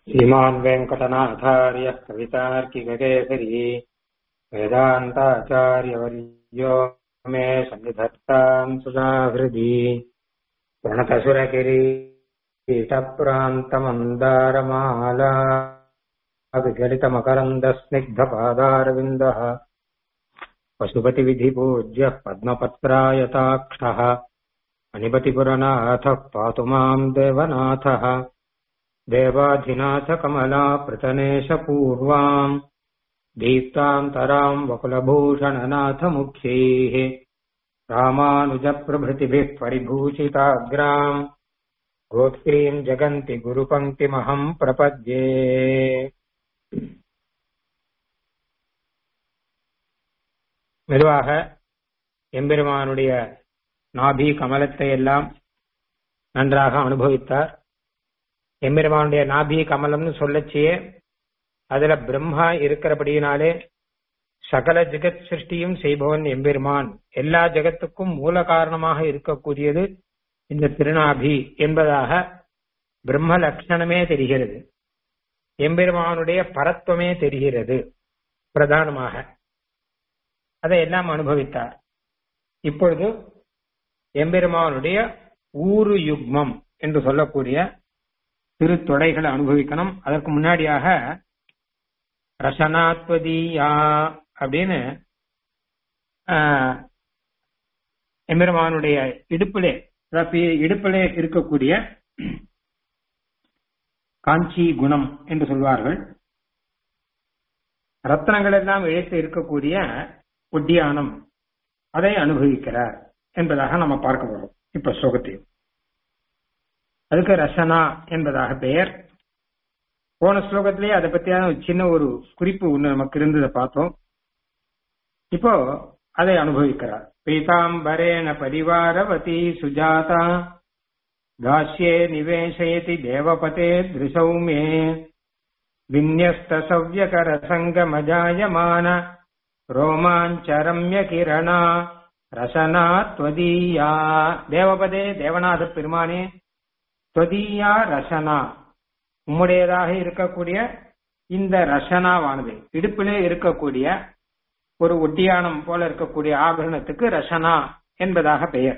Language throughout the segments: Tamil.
श्रीमान् वेङ्कटनाथार्यः कवितार्किककेसरी वेदान्ताचार्यवर्यो मे सन्निधत्ताम् सुधाहृदि प्रणतसुरकिरीटप्रान्तमन्दारमाला विगलितमकरन्दस्निग्धपादारविन्दः पशुपतिविधिपूज्यः पद्मपत्रायताक्षः अनिपतिपुरनाथः पातु माम् देवनाथः देवाधिनाथकमलापृतनेशपूर्वाम् दीप्तान्तराम् वकुलभूषणनाथमुख्यैः रामानुजप्रभृतिभिः परिभूषिताग्राम् गोत्रीम् जगन्ति गुरुपङ्क्तिमहम् प्रपद्ये மெதுவாக எம்பெருமானுடைய நாபி கமலத்தை எல்லாம் நன்றாக அனுபவித்தார் எம்பெருமானுடைய நாபி கமலம்னு சொல்லச்சியே அதுல பிரம்மா இருக்கிறபடியினாலே சகல ஜெகத் சிருஷ்டியும் செய்பவன் எம்பெருமான் எல்லா ஜெகத்துக்கும் மூல காரணமாக இருக்கக்கூடியது இந்த திருநாபி என்பதாக பிரம்ம லட்சணமே தெரிகிறது எம்பெருமானுடைய பரத்துவமே தெரிகிறது பிரதானமாக அதை எல்லாம் அனுபவித்தார் இப்பொழுது எம்பெருமானுடைய ஊரு யுக்மம் என்று சொல்லக்கூடிய திருத்தொடைகளை அனுபவிக்கணும் அதற்கு முன்னாடியாக ரசனாத்வதியா அப்படின்னு எம்பெருமானுடைய இடுப்பிலே இடுப்பிலே இருக்கக்கூடிய காஞ்சி குணம் என்று சொல்வார்கள் ரத்னங்கள் எல்லாம் இழைத்து இருக்கக்கூடிய ஒட்டியானம் அதை அனுபவிக்கிறார் என்பதாக நம்ம பார்க்க போறோம் இப்ப ஸ்லோகத்தையும் அதுக்கு ரசனா என்பதாக பெயர் போன ஸ்லோகத்திலேயே அதை பத்தியான சின்ன ஒரு குறிப்பு ஒண்ணு நமக்கு இருந்ததை பார்த்தோம் இப்போ அதை அனுபவிக்கிறார் பீதாம்பரேண பரிவாரவதி சுஜாதா தாஸ்யே நிவேசயதி தேவபதே திருசௌ மே விநியஸ்தசவ்யகர சங்கமஜாயமான ரோமாஞ்சரம்ய கிரணா ரசனா துவதீயா தேவபதே தேவநாத பெருமானே துவதீயா ரசனா உம்முடையதாக இருக்கக்கூடிய இந்த ரசனாவானது இடுப்பிலே இருக்கக்கூடிய ஒரு ஒட்டியானம் போல இருக்கக்கூடிய ஆபரணத்துக்கு ரசனா என்பதாக பெயர்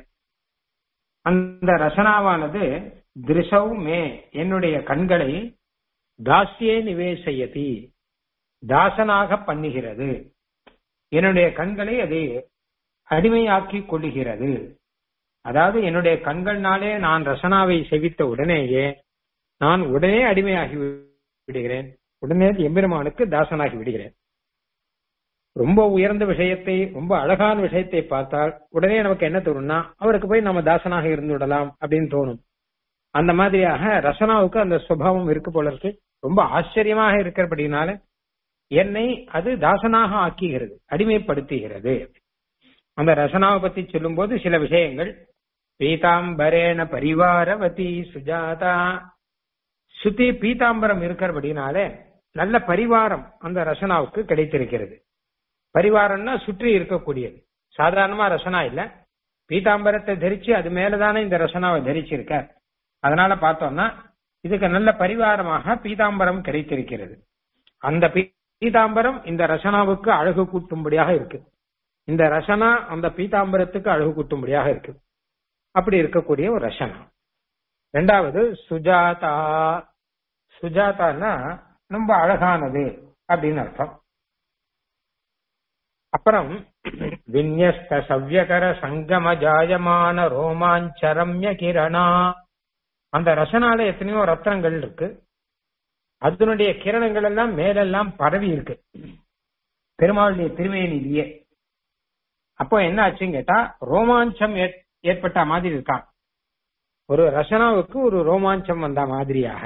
அந்த ரசனாவானது திருசௌ மே என்னுடைய கண்களை தாசியே நிவேசயதி தாசனாக பண்ணுகிறது என்னுடைய கண்களை அது அடிமையாக்கி கொள்ளுகிறது அதாவது என்னுடைய கண்கள்னாலே நான் ரசனாவை செவித்த உடனேயே நான் உடனே அடிமையாகி விடுகிறேன் உடனே எம்பெருமானுக்கு தாசனாகி விடுகிறேன் ரொம்ப உயர்ந்த விஷயத்தை ரொம்ப அழகான விஷயத்தை பார்த்தால் உடனே நமக்கு என்ன தோணும்னா அவருக்கு போய் நம்ம தாசனாக இருந்து விடலாம் அப்படின்னு தோணும் அந்த மாதிரியாக ரசனாவுக்கு அந்த சுபாவம் இருக்கு போல இருக்கு ரொம்ப ஆச்சரியமாக இருக்கிறபடினால என்னை அது தாசனாக ஆக்குகிறது அடிமைப்படுத்துகிறது அந்த ரசனாவை பத்தி சொல்லும் போது சில விஷயங்கள் பீதாம்பரேண பரிவாரவதி சுஜாதா சுத்தி பீதாம்பரம் இருக்கிறபடினாலே நல்ல பரிவாரம் அந்த ரசனாவுக்கு கிடைத்திருக்கிறது பரிவாரம்னா சுற்றி இருக்கக்கூடியது சாதாரணமா ரசனா இல்ல பீதாம்பரத்தை தரிச்சு அது மேலதானே இந்த ரசனாவை தரிச்சிருக்க அதனால பார்த்தோம்னா இதுக்கு நல்ல பரிவாரமாக பீதாம்பரம் கிடைத்திருக்கிறது அந்த பீதாம்பரம் இந்த ரசனாவுக்கு அழகு கூட்டும்படியாக இருக்கு இந்த ரசனா அந்த பீதாம்பரத்துக்கு அழகு கூட்டும்படியாக இருக்கு அப்படி இருக்கக்கூடிய ஒரு ரசனா ரெண்டாவது சுஜாதா சுஜாதான்னா ரொம்ப அழகானது அப்படின்னு அர்த்தம் அப்புறம் விநியஸ்த சவ்யகர சங்கம ஜாயமான ரோமாஞ்சரம்ய கிரணா அந்த ரசனால எத்தனையோ ரத்னங்கள் இருக்கு அதனுடைய கிரணங்கள் எல்லாம் மேலெல்லாம் பரவி இருக்கு பெருமாளுடைய திருமேனிலேயே அப்போ என்ன ஆச்சுன்னு கேட்டா ரோமாஞ்சம் ஏற்பட்ட மாதிரி இருக்கான் ஒரு ரசனாவுக்கு ஒரு ரோமாஞ்சம் வந்த மாதிரியாக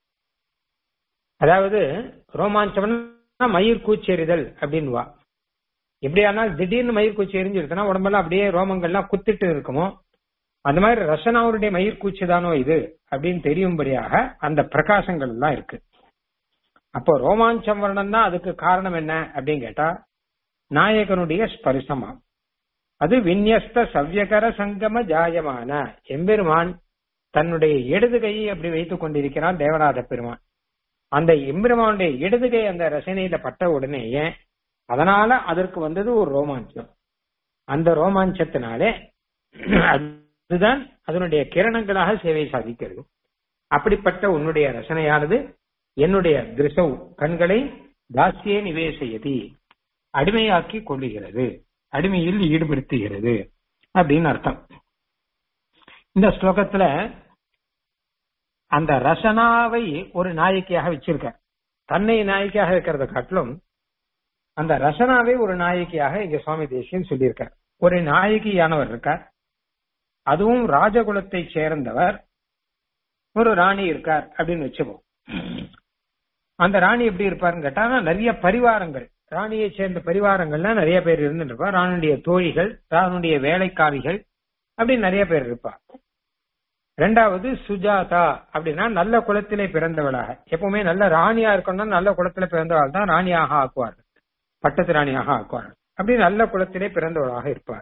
அதாவது ரோமாஞ்சம்னா மயிர் கூச்செறிதல் அப்படின்வா எப்படியானால் திடீர்னு மயிர் கூச்சி எரிஞ்சிருக்குன்னா உடம்பெல்லாம் அப்படியே ரோமங்கள்லாம் குத்திட்டு இருக்குமோ அந்த மாதிரி ரசனாவுடைய மயிர் கூச்சி தானோ இது அப்படின்னு தெரியும்படியாக அந்த பிரகாசங்கள் எல்லாம் இருக்கு அப்போ ரோமாஞ்சம் வரணும்னா அதுக்கு காரணம் என்ன அப்படின்னு கேட்டா நாயகனுடைய ஸ்பரிசமா அது விநியஸ்த சவ்யகர சங்கம ஜாயமான எம்பெருமான் தன்னுடைய இடது கையை அப்படி வைத்துக் கொண்டிருக்கிறான் தேவநாத பெருமான் அந்த எம்பெருமானுடைய இடதுகை அந்த ரசனையில பட்ட உடனேயே அதனால அதற்கு வந்தது ஒரு ரோமாஞ்சம் அந்த ரோமாஞ்சத்தினாலே அதுதான் அதனுடைய கிரணங்களாக சேவை சாதிக்கிறது அப்படிப்பட்ட உன்னுடைய ரசனையானது என்னுடைய திருசவ் கண்களை தாசியே நிவேசயதி அடிமையாக்கி கொள்ளுகிறது அடிமையில் ஈடுபடுத்துகிறது அப்படின்னு அர்த்தம் இந்த ஸ்லோகத்துல அந்த ரசனாவை ஒரு நாயக்கியாக வச்சிருக்க தன்னை நாயக்கியாக இருக்கிறத காட்டிலும் அந்த ரசனாவை ஒரு நாயகியாக இங்க சுவாமி தேசியன் சொல்லியிருக்கார் ஒரு நாயகியானவர் இருக்கார் அதுவும் ராஜகுலத்தை சேர்ந்தவர் ஒரு ராணி இருக்கார் அப்படின்னு வச்சுப்போம் அந்த ராணி எப்படி இருப்பாருன்னு கேட்டா நிறைய பரிவாரங்கள் ராணியை சேர்ந்த பரிவாரங்கள்ல நிறைய பேர் இருந்துட்டு இருப்பா ராணுடைய தோழிகள் ராணுடைய வேலைக்காரிகள் அப்படின்னு நிறைய பேர் இருப்பா ரெண்டாவது சுஜாதா அப்படின்னா நல்ல குலத்திலே பிறந்தவளாக எப்பவுமே நல்ல ராணியா இருக்கணும்னா நல்ல குலத்தில பிறந்தவள் தான் ராணியாக ஆக்குவார்கள் பட்டத்து ராணியாக ஆக்குவார்கள் அப்படி நல்ல குலத்திலே பிறந்தவளாக இருப்பார்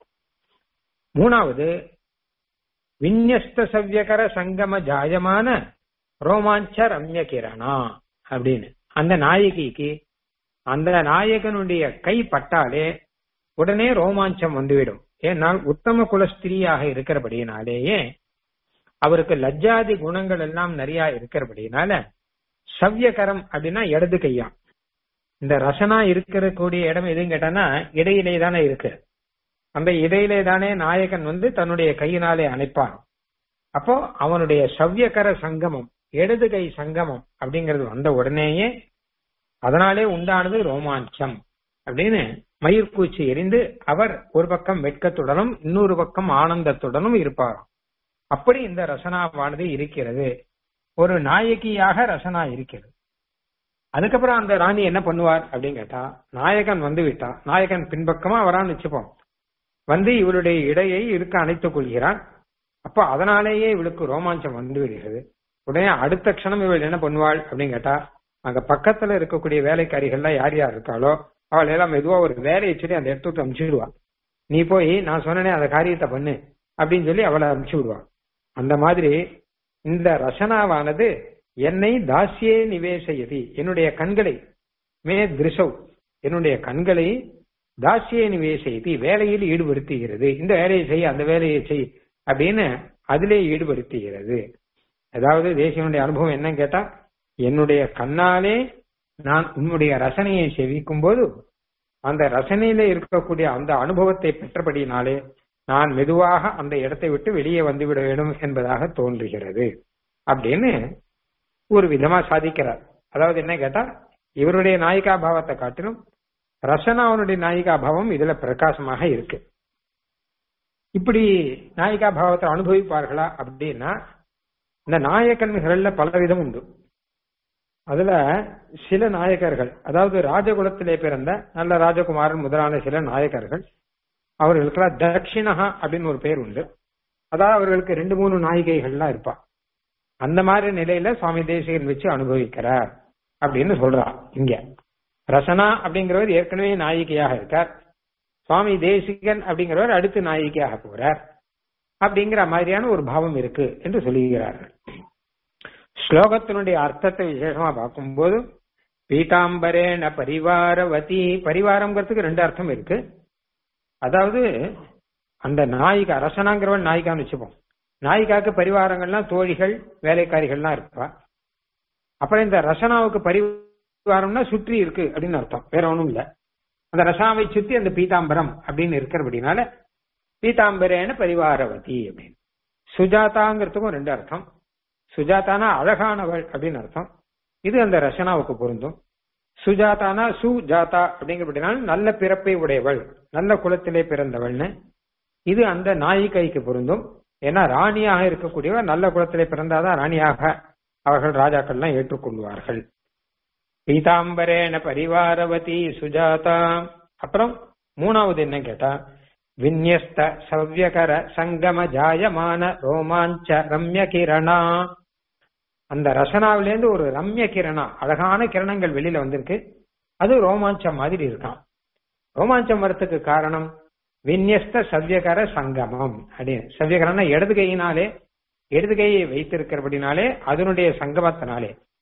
மூணாவது விநியஸ்த சவ்யகர சங்கம ஜாயமான ரோமாஞ்ச ரம்ய கிரணா அப்படின்னு அந்த நாயகிக்கு அந்த நாயகனுடைய கை பட்டாலே உடனே ரோமாஞ்சம் வந்துவிடும் ஏன்னால் உத்தம குலஸ்திரியாக இருக்கிறபடியினாலேயே அவருக்கு லஜ்ஜாதி குணங்கள் எல்லாம் நிறைய இருக்கிறபடினால சவ்யகரம் அப்படின்னா இடது கையா இந்த ரசனா இருக்கக்கூடிய இடம் எதுன்னு கேட்டானா இடையிலே தானே இருக்கு அந்த இடையிலே தானே நாயகன் வந்து தன்னுடைய கையினாலே அணைப்பான் அப்போ அவனுடைய சவ்யகர சங்கமம் இடது கை சங்கமம் அப்படிங்கிறது வந்த உடனேயே அதனாலே உண்டானது ரோமாஞ்சம் அப்படின்னு மயிர்கூச்சி எரிந்து அவர் ஒரு பக்கம் வெட்கத்துடனும் இன்னொரு பக்கம் ஆனந்தத்துடனும் இருப்பாராம் அப்படி இந்த ரசனாவானது இருக்கிறது ஒரு நாயகியாக ரசனா இருக்கிறது அதுக்கப்புறம் அந்த ராணி என்ன பண்ணுவார் அப்படின்னு கேட்டா நாயகன் வந்து விட்டா நாயகன் பின்பக்கமா வரான்னு வச்சுப்போம் வந்து இவளுடைய இடையை இருக்க அணைத்துக் கொள்கிறான் அப்ப அதனாலேயே இவளுக்கு ரோமாஞ்சம் வந்து விடுகிறது உடனே அடுத்த க்ஷணம் இவள் என்ன பண்ணுவாள் அப்படின்னு கேட்டா அங்க பக்கத்துல இருக்கக்கூடிய வேலைக்காரிகள்லாம் யார் யார் இருக்காளோ அவள் எல்லாம் மெதுவா ஒரு வேலையை சொல்லி அந்த இடத்துக்கு அனுப்பிச்சு நீ போய் நான் சொன்னனே அந்த காரியத்தை பண்ணு அப்படின்னு சொல்லி அவளை அனுப்பிச்சு விடுவாள் அந்த மாதிரி இந்த ரசனாவானது என்னை தாசியே நிவேசயதி என்னுடைய கண்களை மே திருஷவ் என்னுடைய கண்களை தாசியே நிவேசயதி வேலையில் ஈடுபடுத்துகிறது இந்த வேலையை செய் அந்த வேலையை செய் அப்படின்னு அதிலே ஈடுபடுத்துகிறது அதாவது தேசியனுடைய அனுபவம் என்னன்னு கேட்டா என்னுடைய கண்ணாலே நான் உன்னுடைய ரசனையை செவிக்கும் போது அந்த ரசனையில இருக்கக்கூடிய அந்த அனுபவத்தை பெற்றபடியினாலே நான் மெதுவாக அந்த இடத்தை விட்டு வெளியே வந்துவிட வேண்டும் என்பதாக தோன்றுகிறது அப்படின்னு ஒரு விதமா சாதிக்கிறார் அதாவது என்ன கேட்டா இவருடைய நாயிகா பாவத்தை காட்டிலும் ரசனாவனுடைய நாயிகா பாவம் இதுல பிரகாசமாக இருக்கு இப்படி நாயிகா பாவத்தை அனுபவிப்பார்களா அப்படின்னா இந்த நாயக்கன்கள்ல பலவிதம் உண்டு அதுல சில நாயக்கர்கள் அதாவது ராஜகுலத்திலே பிறந்த நல்ல ராஜகுமாரன் முதலான சில நாயக்கர்கள் அவர்களுக்கெல்லாம் தட்சிணகா அப்படின்னு ஒரு பேர் உண்டு அதாவது அவர்களுக்கு ரெண்டு மூணு நாயிகைகள்லாம் இருப்பா அந்த மாதிரி நிலையில சுவாமி தேசிகன் வச்சு அனுபவிக்கிறார் அப்படின்னு சொல்றா இங்க ரசனா அப்படிங்கிறவர் ஏற்கனவே நாயிகையாக இருக்கார் சுவாமி தேசிகன் அப்படிங்கிறவர் அடுத்து நாயிகையாக போறார் அப்படிங்கிற மாதிரியான ஒரு பாவம் இருக்கு என்று சொல்லுகிறார்கள் ஸ்லோகத்தினுடைய அர்த்தத்தை விசேஷமா பார்க்கும்போது பீதாம்பரேன பரிவாரவதி பரிவாரம்ங்கிறதுக்கு ரெண்டு அர்த்தம் இருக்கு அதாவது அந்த நாயிகா அரசனாங்கிறவன் நாயிகான்னு வச்சுப்போம் நாயிகாக்கு பரிவாரங்கள்லாம் தோழிகள் வேலைக்காரிகள்லாம் இருப்பா அப்புறம் இந்த ரசனாவுக்கு பரிவாரம்னா சுற்றி இருக்கு அப்படின்னு அர்த்தம் வேற ஒண்ணும் இல்ல அந்த ரசனாவை சுத்தி அந்த பீதாம்பரம் அப்படின்னு இருக்கிறபடினால பீதாம்பரேன பரிவாரவதி அப்படின்னு சுஜாதாங்கிறதுக்கும் ரெண்டு அர்த்தம் சுஜாதானா அழகானவள் அப்படின்னு அர்த்தம் இது அந்த ரசனாவுக்கு பொருந்தும் சுஜாதானா சுஜாதா அப்படிங்கிறபடினால நல்ல பிறப்பை உடையவள் நல்ல குலத்திலே பிறந்தவள்னு இது அந்த நாயிகைக்கு பொருந்தும் ஏன்னா ராணியாக இருக்கக்கூடியவர் நல்ல குலத்திலே பிறந்தாதான் ராணியாக அவர்கள் ராஜாக்கள்லாம் ஏற்றுக்கொள்வார்கள் பீதாம்பரேன பரிவாரவதி சுஜாதா அப்புறம் மூணாவது என்ன கேட்டா விநியஸ்த சவ்யகர சங்கம ஜாயமான ரோமாஞ்ச ரம்ய கிரணா அந்த ரசனாவிலேருந்து ஒரு ரம்ய கிரணா அழகான கிரணங்கள் வெளியில வந்திருக்கு அது ரோமாஞ்சம் மாதிரி இருக்கான் ரோமாஞ்சம் வரத்துக்கு காரணம் விநியஸ்த சவ்யகர சங்கமம் அப்படின்னு சவ்யகரம்னா இடது கையினாலே இடது கையை வைத்திருக்கிறபடினாலே அதனுடைய சங்கமத்தினாலே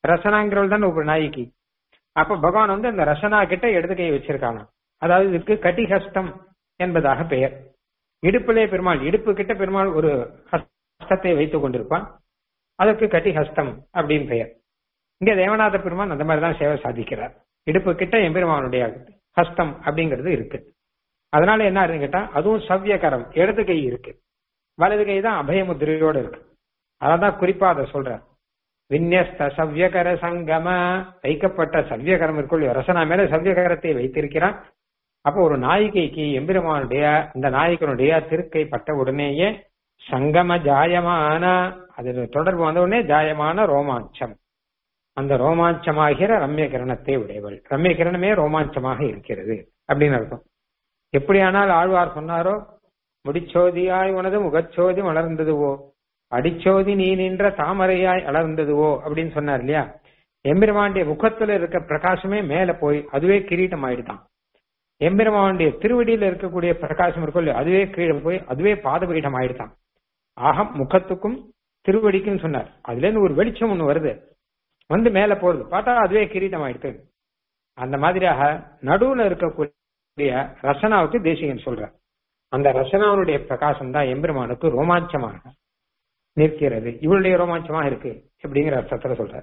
ரசனாங்கிறவள் தான் ஒரு நாய்க்கு அப்ப பகவான் வந்து அந்த ரசனா கிட்ட இடது கை வச்சிருக்கானா அதாவது இதுக்கு கட்டிஹஸ்தம் என்பதாக பெயர் இடுப்பிலே பெருமாள் இடுப்பு கிட்ட பெருமாள் ஒரு ஹஸ்தத்தை வைத்துக் கொண்டிருப்பான் அதற்கு கட்டிஹஸ்தம் அப்படின்னு பெயர் இங்க தேவநாத பெருமான் அந்த மாதிரி தான் சேவை சாதிக்கிறார் இடுப்பு கிட்ட எம்பெருமானுடைய ஹஸ்தம் அப்படிங்கிறது இருக்கு அதனால என்ன ஆகுதுன்னு கேட்டா அதுவும் சவ்யகரம் இடது கை இருக்கு வலது கை தான் அபயமுத்திரையோட இருக்கு அதான் குறிப்பா அதை சொல்றார் விநியஸ்த சவ்யகர சங்கம வைக்கப்பட்ட சவ்யகரம் இருக்குள்ள ரசனா மேல சவ்யகரத்தை வைத்திருக்கிறான் அப்போ ஒரு நாயிகைக்கு எம்பெருமானுடைய இந்த நாயகனுடைய திருக்கை பட்ட உடனேயே சங்கம ஜாயமான அது தொடர்பு வந்த உடனே ஜாயமான ரோமாஞ்சம் அந்த ரோமாஞ்சமாகிற ரம்ய கிரணத்தை உடையவள் ரம்ய கிரணமே ரோமாஞ்சமாக இருக்கிறது அப்படின்னு அர்த்தம் எப்படியானால் ஆழ்வார் சொன்னாரோ முடிச்சோதியாய் உனது முகச்சோதி மலர்ந்ததுவோ அடிச்சோதி நீ நின்ற தாமரையாய் அலர்ந்ததுவோ அப்படின்னு சொன்னார் இல்லையா எம்பெருமானுடைய முகத்துல இருக்க பிரகாசமே மேல போய் அதுவே கிரீட்டம் ஆயிடுதான் எம்பெருமானுடைய திருவடியில இருக்கக்கூடிய பிரகாசம் இருக்கும் இல்லையா அதுவே கீழே போய் அதுவே பாதபீடம் ஆயிடுதான் ஆக முகத்துக்கும் திருவடிக்கும் சொன்னார் அதுல இருந்து ஒரு வெளிச்சம் ஒண்ணு வருது வந்து மேல போறது பார்த்தா அதுவே கிரீட்டம் ஆயிடுது அந்த மாதிரியாக நடுவுல இருக்கக்கூடிய ரசனாவுக்கு தேசிகன் சொல்ற அந்த ரசனாவுடைய பிரகாசம் தான் எம்பெருமானுக்கு ரோமாஞ்சமாக நிற்கிறது இவளுடைய ரோமாஞ்சமாக இருக்கு அப்படிங்கிற அர்த்தத்துல சொல்ற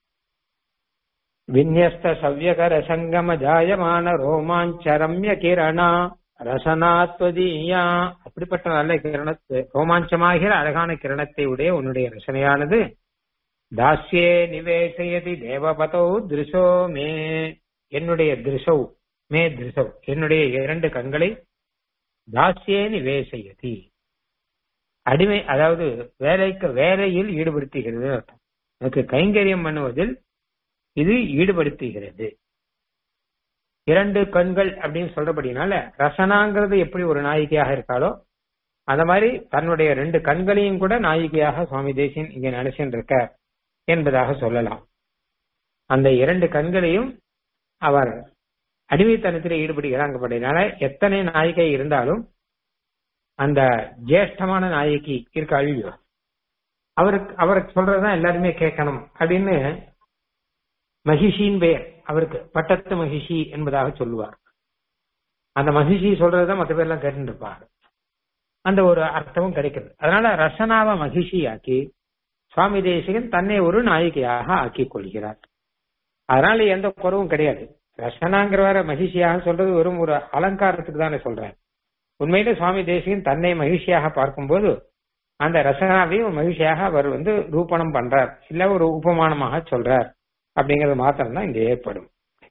விநியஸ்த சவ்யகர சங்கம ஜாயமான ரோமாஞ்சரம்ய கிரணா ரசனாத்வதீயா அப்படிப்பட்ட நல்ல கிரணத்தை ரோமாஞ்சமாகிற அழகான கிரணத்தை உடைய உன்னுடைய ரசனையானது தாஸ்யே நிவேசயதி தேவபதோ திருஷோ மே என்னுடைய திருஷௌ மே திருஷௌ என்னுடைய இரண்டு கண்களை தாஸ்யே நிவேசயதி அடிமை அதாவது வேலைக்கு வேலையில் ஈடுபடுத்துகிறது அர்த்தம் எனக்கு கைங்கரியம் பண்ணுவதில் இது ஈடுபடுத்துகிறது இரண்டு கண்கள் அப்படின்னு சொல்றபடினால ரசனாங்கிறது எப்படி ஒரு நாயிகையாக இருக்காளோ அந்த மாதிரி தன்னுடைய ரெண்டு கண்களையும் கூட நாயிகையாக சுவாமி தேசியன் இங்க நினைச்சுட்டு இருக்க என்பதாக சொல்லலாம் அந்த இரண்டு கண்களையும் அவர் அடிமைத்தனத்தில் ஈடுபடுகிறாங்கப்படினால எத்தனை நாயிகை இருந்தாலும் அந்த ஜேஷ்டமான நாயகி இருக்க அழியோ அவருக்கு அவருக்கு சொல்றதுதான் எல்லாருமே கேட்கணும் அப்படின்னு மகிஷின் பெயர் அவருக்கு பட்டத்து மகிஷி என்பதாக சொல்லுவார் அந்த மகிஷி சொல்றதுதான் மற்ற பேர் எல்லாம் கேட்டு இருப்பார் அந்த ஒரு அர்த்தமும் கிடைக்கிறது அதனால ரசனாவ மகிஷியாக்கி சுவாமி தேசிகன் தன்னை ஒரு நாயிகையாக ஆக்கிக் கொள்கிறார் அதனால எந்த குறவும் கிடையாது ரசனாங்கிறவர மகிழ்ச்சியாக சொல்றது வெறும் ஒரு அலங்காரத்துக்கு தானே சொல்றார் உண்மையில சுவாமி தேசிகன் தன்னை மகிழ்ச்சியாக பார்க்கும்போது அந்த ரசனாவையும் மகிழ்ச்சியாக அவர் வந்து ரூபணம் பண்றார் இல்ல ஒரு உபமானமாக சொல்றார் அப்படிங்கறது மாத்திரம் தான் இங்க ஏற்படும்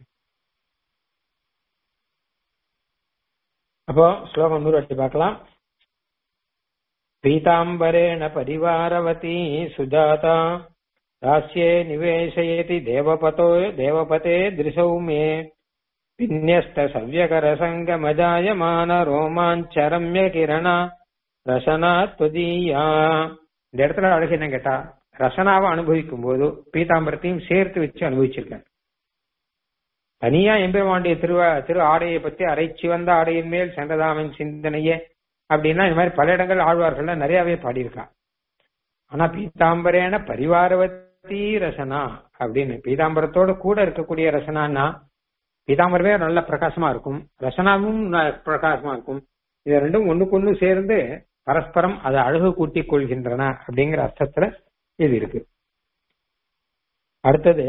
அப்போ ஸ்லோகம் நூறு வட்டி பார்க்கலாம் பீதாம்பரேண பரிவாரவதி சுஜாதா दास्ये निवेशयति देवपतो देवपते दृशौ मे विन्यस्तसव्यकरसङ्गमजायमान ரோமாஞ்சரம்ய கிரண ரசனா துவதீயா இந்த இடத்துல அழகு என்ன கேட்டா ரசனாவை அனுபவிக்கும் போது பீதாம்பரத்தையும் சேர்த்து வச்சு அனுபவிச்சிருக்கார் தனியா எம்பெருமாண்டிய திரு திரு ஆடையை பத்தி அரைச்சி வந்த ஆடையின் மேல் சென்றதாமன் சிந்தனையே அப்படின்னா இந்த மாதிரி பல இடங்கள் ஆழ்வார்கள்ல நிறையவே பாடியிருக்கா ஆனா பீதாம்பரேன பரிவாரவத்தி ரசனா அப்படின்னு பீதாம்பரத்தோட கூட இருக்கக்கூடிய ரசனான்னா பீதாம்பரமே நல்ல பிரகாசமா இருக்கும் ரசனாவும் பிரகாசமா இருக்கும் இது ரெண்டும் ஒண்ணுக்கு ஒண்ணு சேர்ந்து பரஸ்பரம் அதை அழகு கூட்டிக் கொள்கின்றன அப்படிங்கிற அர்த்தத்துல இது இருக்கு அடுத்தது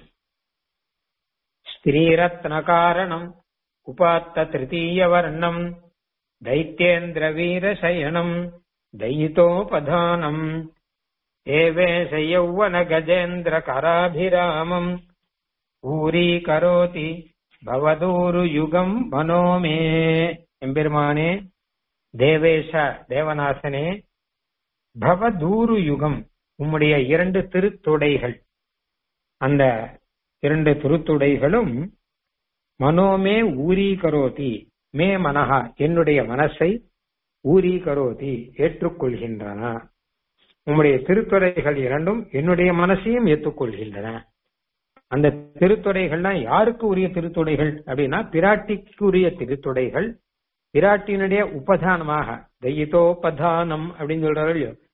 ஸ்திரீரத்ன காரணம் உபாத்த திருத்தீய வர்ணம் தைத்தியேந்திர வீர சயனம் दयितोपधानम् देवेश यौवन गजेन्द्र कराभिरामम् ஊரீகரோதி பவதூரு யுகம் மனோமே எம்பெருமானே தேவேஷ தேவநாசனே பவதூரு யுகம் உம்முடைய இரண்டு திருத்துடைகள் அந்த இரண்டு திருத்துடைகளும் மனோமே ஊரீகரோதி மே மனஹா என்னுடைய மனசை ஊரீகரோதி ஏற்றுக்கொள்கின்றன உம்முடைய திருத்துறைகள் இரண்டும் என்னுடைய மனசையும் ஏற்றுக்கொள்கின்றன அந்த திருத்துறைகள்னா யாருக்கு உரிய திருத்துறைகள் அப்படின்னா பிராட்டிக்கு உரிய திருத்துறைகள் பிராட்டியினுடைய உபதானமாக தெய்யிதோபதானம் அப்படின்னு சொல்றாரு இல்லையோ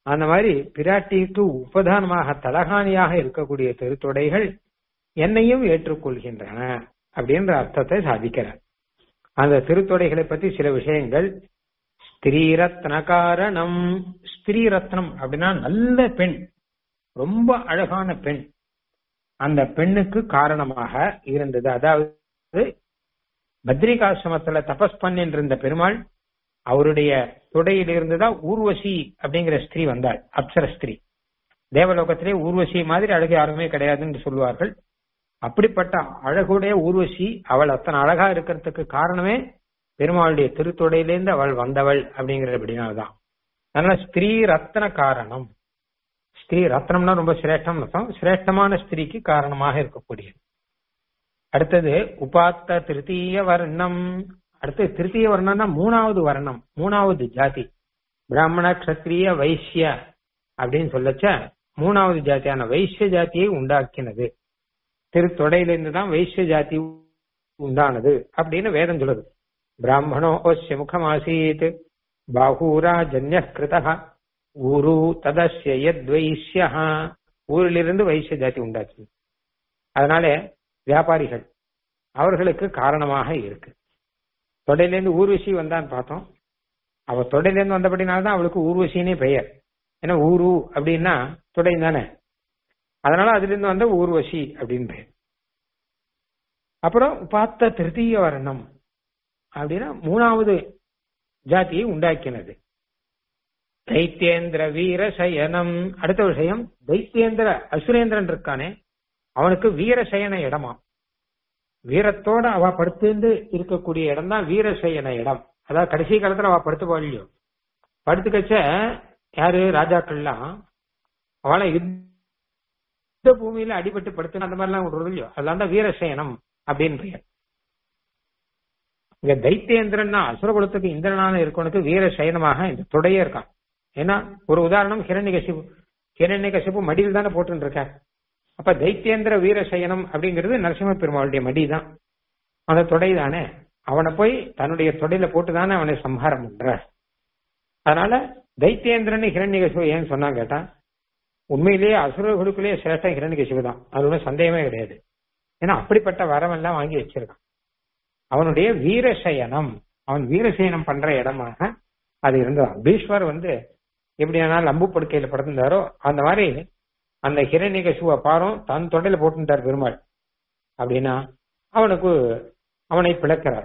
அந்த மாதிரி பிராட்டிக்கு உபதானமாக தலகாணியாக இருக்கக்கூடிய திருத்தொடைகள் என்னையும் ஏற்றுக்கொள்கின்றன அப்படின்ற அர்த்தத்தை சாதிக்கிறார் அந்த திருத்தொடைகளை பத்தி சில விஷயங்கள் ஸ்திரீரத்ன காரணம் ஸ்திரீரத்னம் அப்படின்னா நல்ல பெண் ரொம்ப அழகான பெண் அந்த பெண்ணுக்கு காரணமாக இருந்தது அதாவது பத்ரிகாசிரமத்துல தபஸ் பண்ணிட்டு இருந்த பெருமாள் அவருடைய தொடையிலிருந்து தான் ஊர்வசி அப்படிங்கிற ஸ்திரீ வந்தாள் அப்சர ஸ்திரீ தேவலோகத்திலே ஊர்வசி மாதிரி அழகு யாருமே கிடையாதுன்னு சொல்லுவார்கள் அப்படிப்பட்ட அழகுடைய ஊர்வசி அவள் அத்தனை அழகா இருக்கிறதுக்கு காரணமே பெருமாளுடைய திருத்தொடையிலேருந்து அவள் வந்தவள் அப்படிங்கிறபடினால்தான் அதனால ஸ்திரீ ரத்ன காரணம் ஸ்திரீ ரத்னம்னா ரொம்ப சிரேஷ்டம் அர்த்தம் சிரேஷ்டமான ஸ்திரீக்கு காரணமாக இருக்கக்கூடியது அடுத்தது உபாத்த திருத்தீய வர்ணம் அடுத்து திருத்தீய வர்ணம்னா மூணாவது வர்ணம் மூணாவது ஜாதி பிராமண கஷத்திரிய வைசிய அப்படின்னு சொல்லச்ச மூணாவது ஜாதியான வைசிய ஜாதியை உண்டாக்கினது திருத்தொடையிலிருந்து தான் வைசிய ஜாதி உண்டானது அப்படின்னு வேதம் சொல்லுது பிராமணோ ஓசிய முகமாசீத் பாகூரா ஜன்ய கிருதா ஊரு ததஸ்ய யத்வைஷ்யா ஊரிலிருந்து வைசிய ஜாதி உண்டாச்சு அதனால வியாபாரிகள் அவர்களுக்கு காரணமாக இருக்கு தொடையிலேருந்து ஊர்வசி வந்தான்னு பார்த்தோம் அவ தொடையிலேருந்து வந்தபடினால்தான் அவளுக்கு ஊர்வசினே பெயர் ஏன்னா ஊரு அப்படின்னா தொடை தானே அதனால அதுல இருந்து வந்த ஊர்வசி அப்படின்னு பெயர் அப்புறம் பார்த்த திருத்தீய வர்ணம் அப்படின்னா மூணாவது ஜாதியை உண்டாக்கினது தைத்தியேந்திர வீர சயனம் அடுத்த விஷயம் தைத்தியேந்திர அசுரேந்திரன் இருக்கானே அவனுக்கு வீரசயன இடமா வீரத்தோட அவ படுத்துந்து இருக்கக்கூடிய இடம் தான் வீரசயன இடம் அதாவது கடைசி காலத்துல அவ படுத்து போகலையோ படுத்துக்கச்ச யாரு ராஜாக்கள்லாம் அவளை யுத்த பூமியில அடிபட்டு படுத்து அந்த மாதிரிலாம் விடுறது இல்லையோ அதெல்லாம் தான் வீரசயனம் அப்படின்னு பெயர் இங்க தைத்தியேந்திரன் அசுரகுலத்துக்கு இந்திரனான இருக்கவனுக்கு வீர சயனமாக இந்த துடையே இருக்கான் ஏன்னா ஒரு உதாரணம் ஹிரண்யகசிபு ஹிரண்யகசிபு மடியில் தானே போட்டு இருக்கார் அப்ப தைத்தியேந்திர வீர சயனம் அப்படிங்கிறது நரசிம்ம பெருமாளுடைய மடி தான் அந்த தொடை தானே அவனை போய் தன்னுடைய தொடையில போட்டு தானே அவனை சம்ஹாரம் பண்ற அதனால தைத்தியேந்திரன் ஹிரண்யகசிபு ஏன்னு சொன்னா கேட்டா உண்மையிலேயே அசுரர்களுக்குள்ளேயே சிரேஷ்டம் ஹிரண்யகசிபு தான் அது ஒன்றும் சந்தேகமே கிடையாது ஏன்னா அப்படிப்பட்ட வரமெல்லாம் வாங்கி வச்சிருக்கான் அவனுடைய வீரசயனம் அவன் வீரசயனம் பண்ற இடமாக அது இருந்ததான் பீஷ்வர் வந்து எப்படி ஆனாலும் அம்பு படுக்கையில படுத்திருந்தாரோ அந்த மாதிரி அந்த ஹிரண்யகசுவ பாரம் தன் தொடையில போட்டுட்டார் பெருமாள் அப்படின்னா அவனுக்கு அவனை பிளக்கிறார்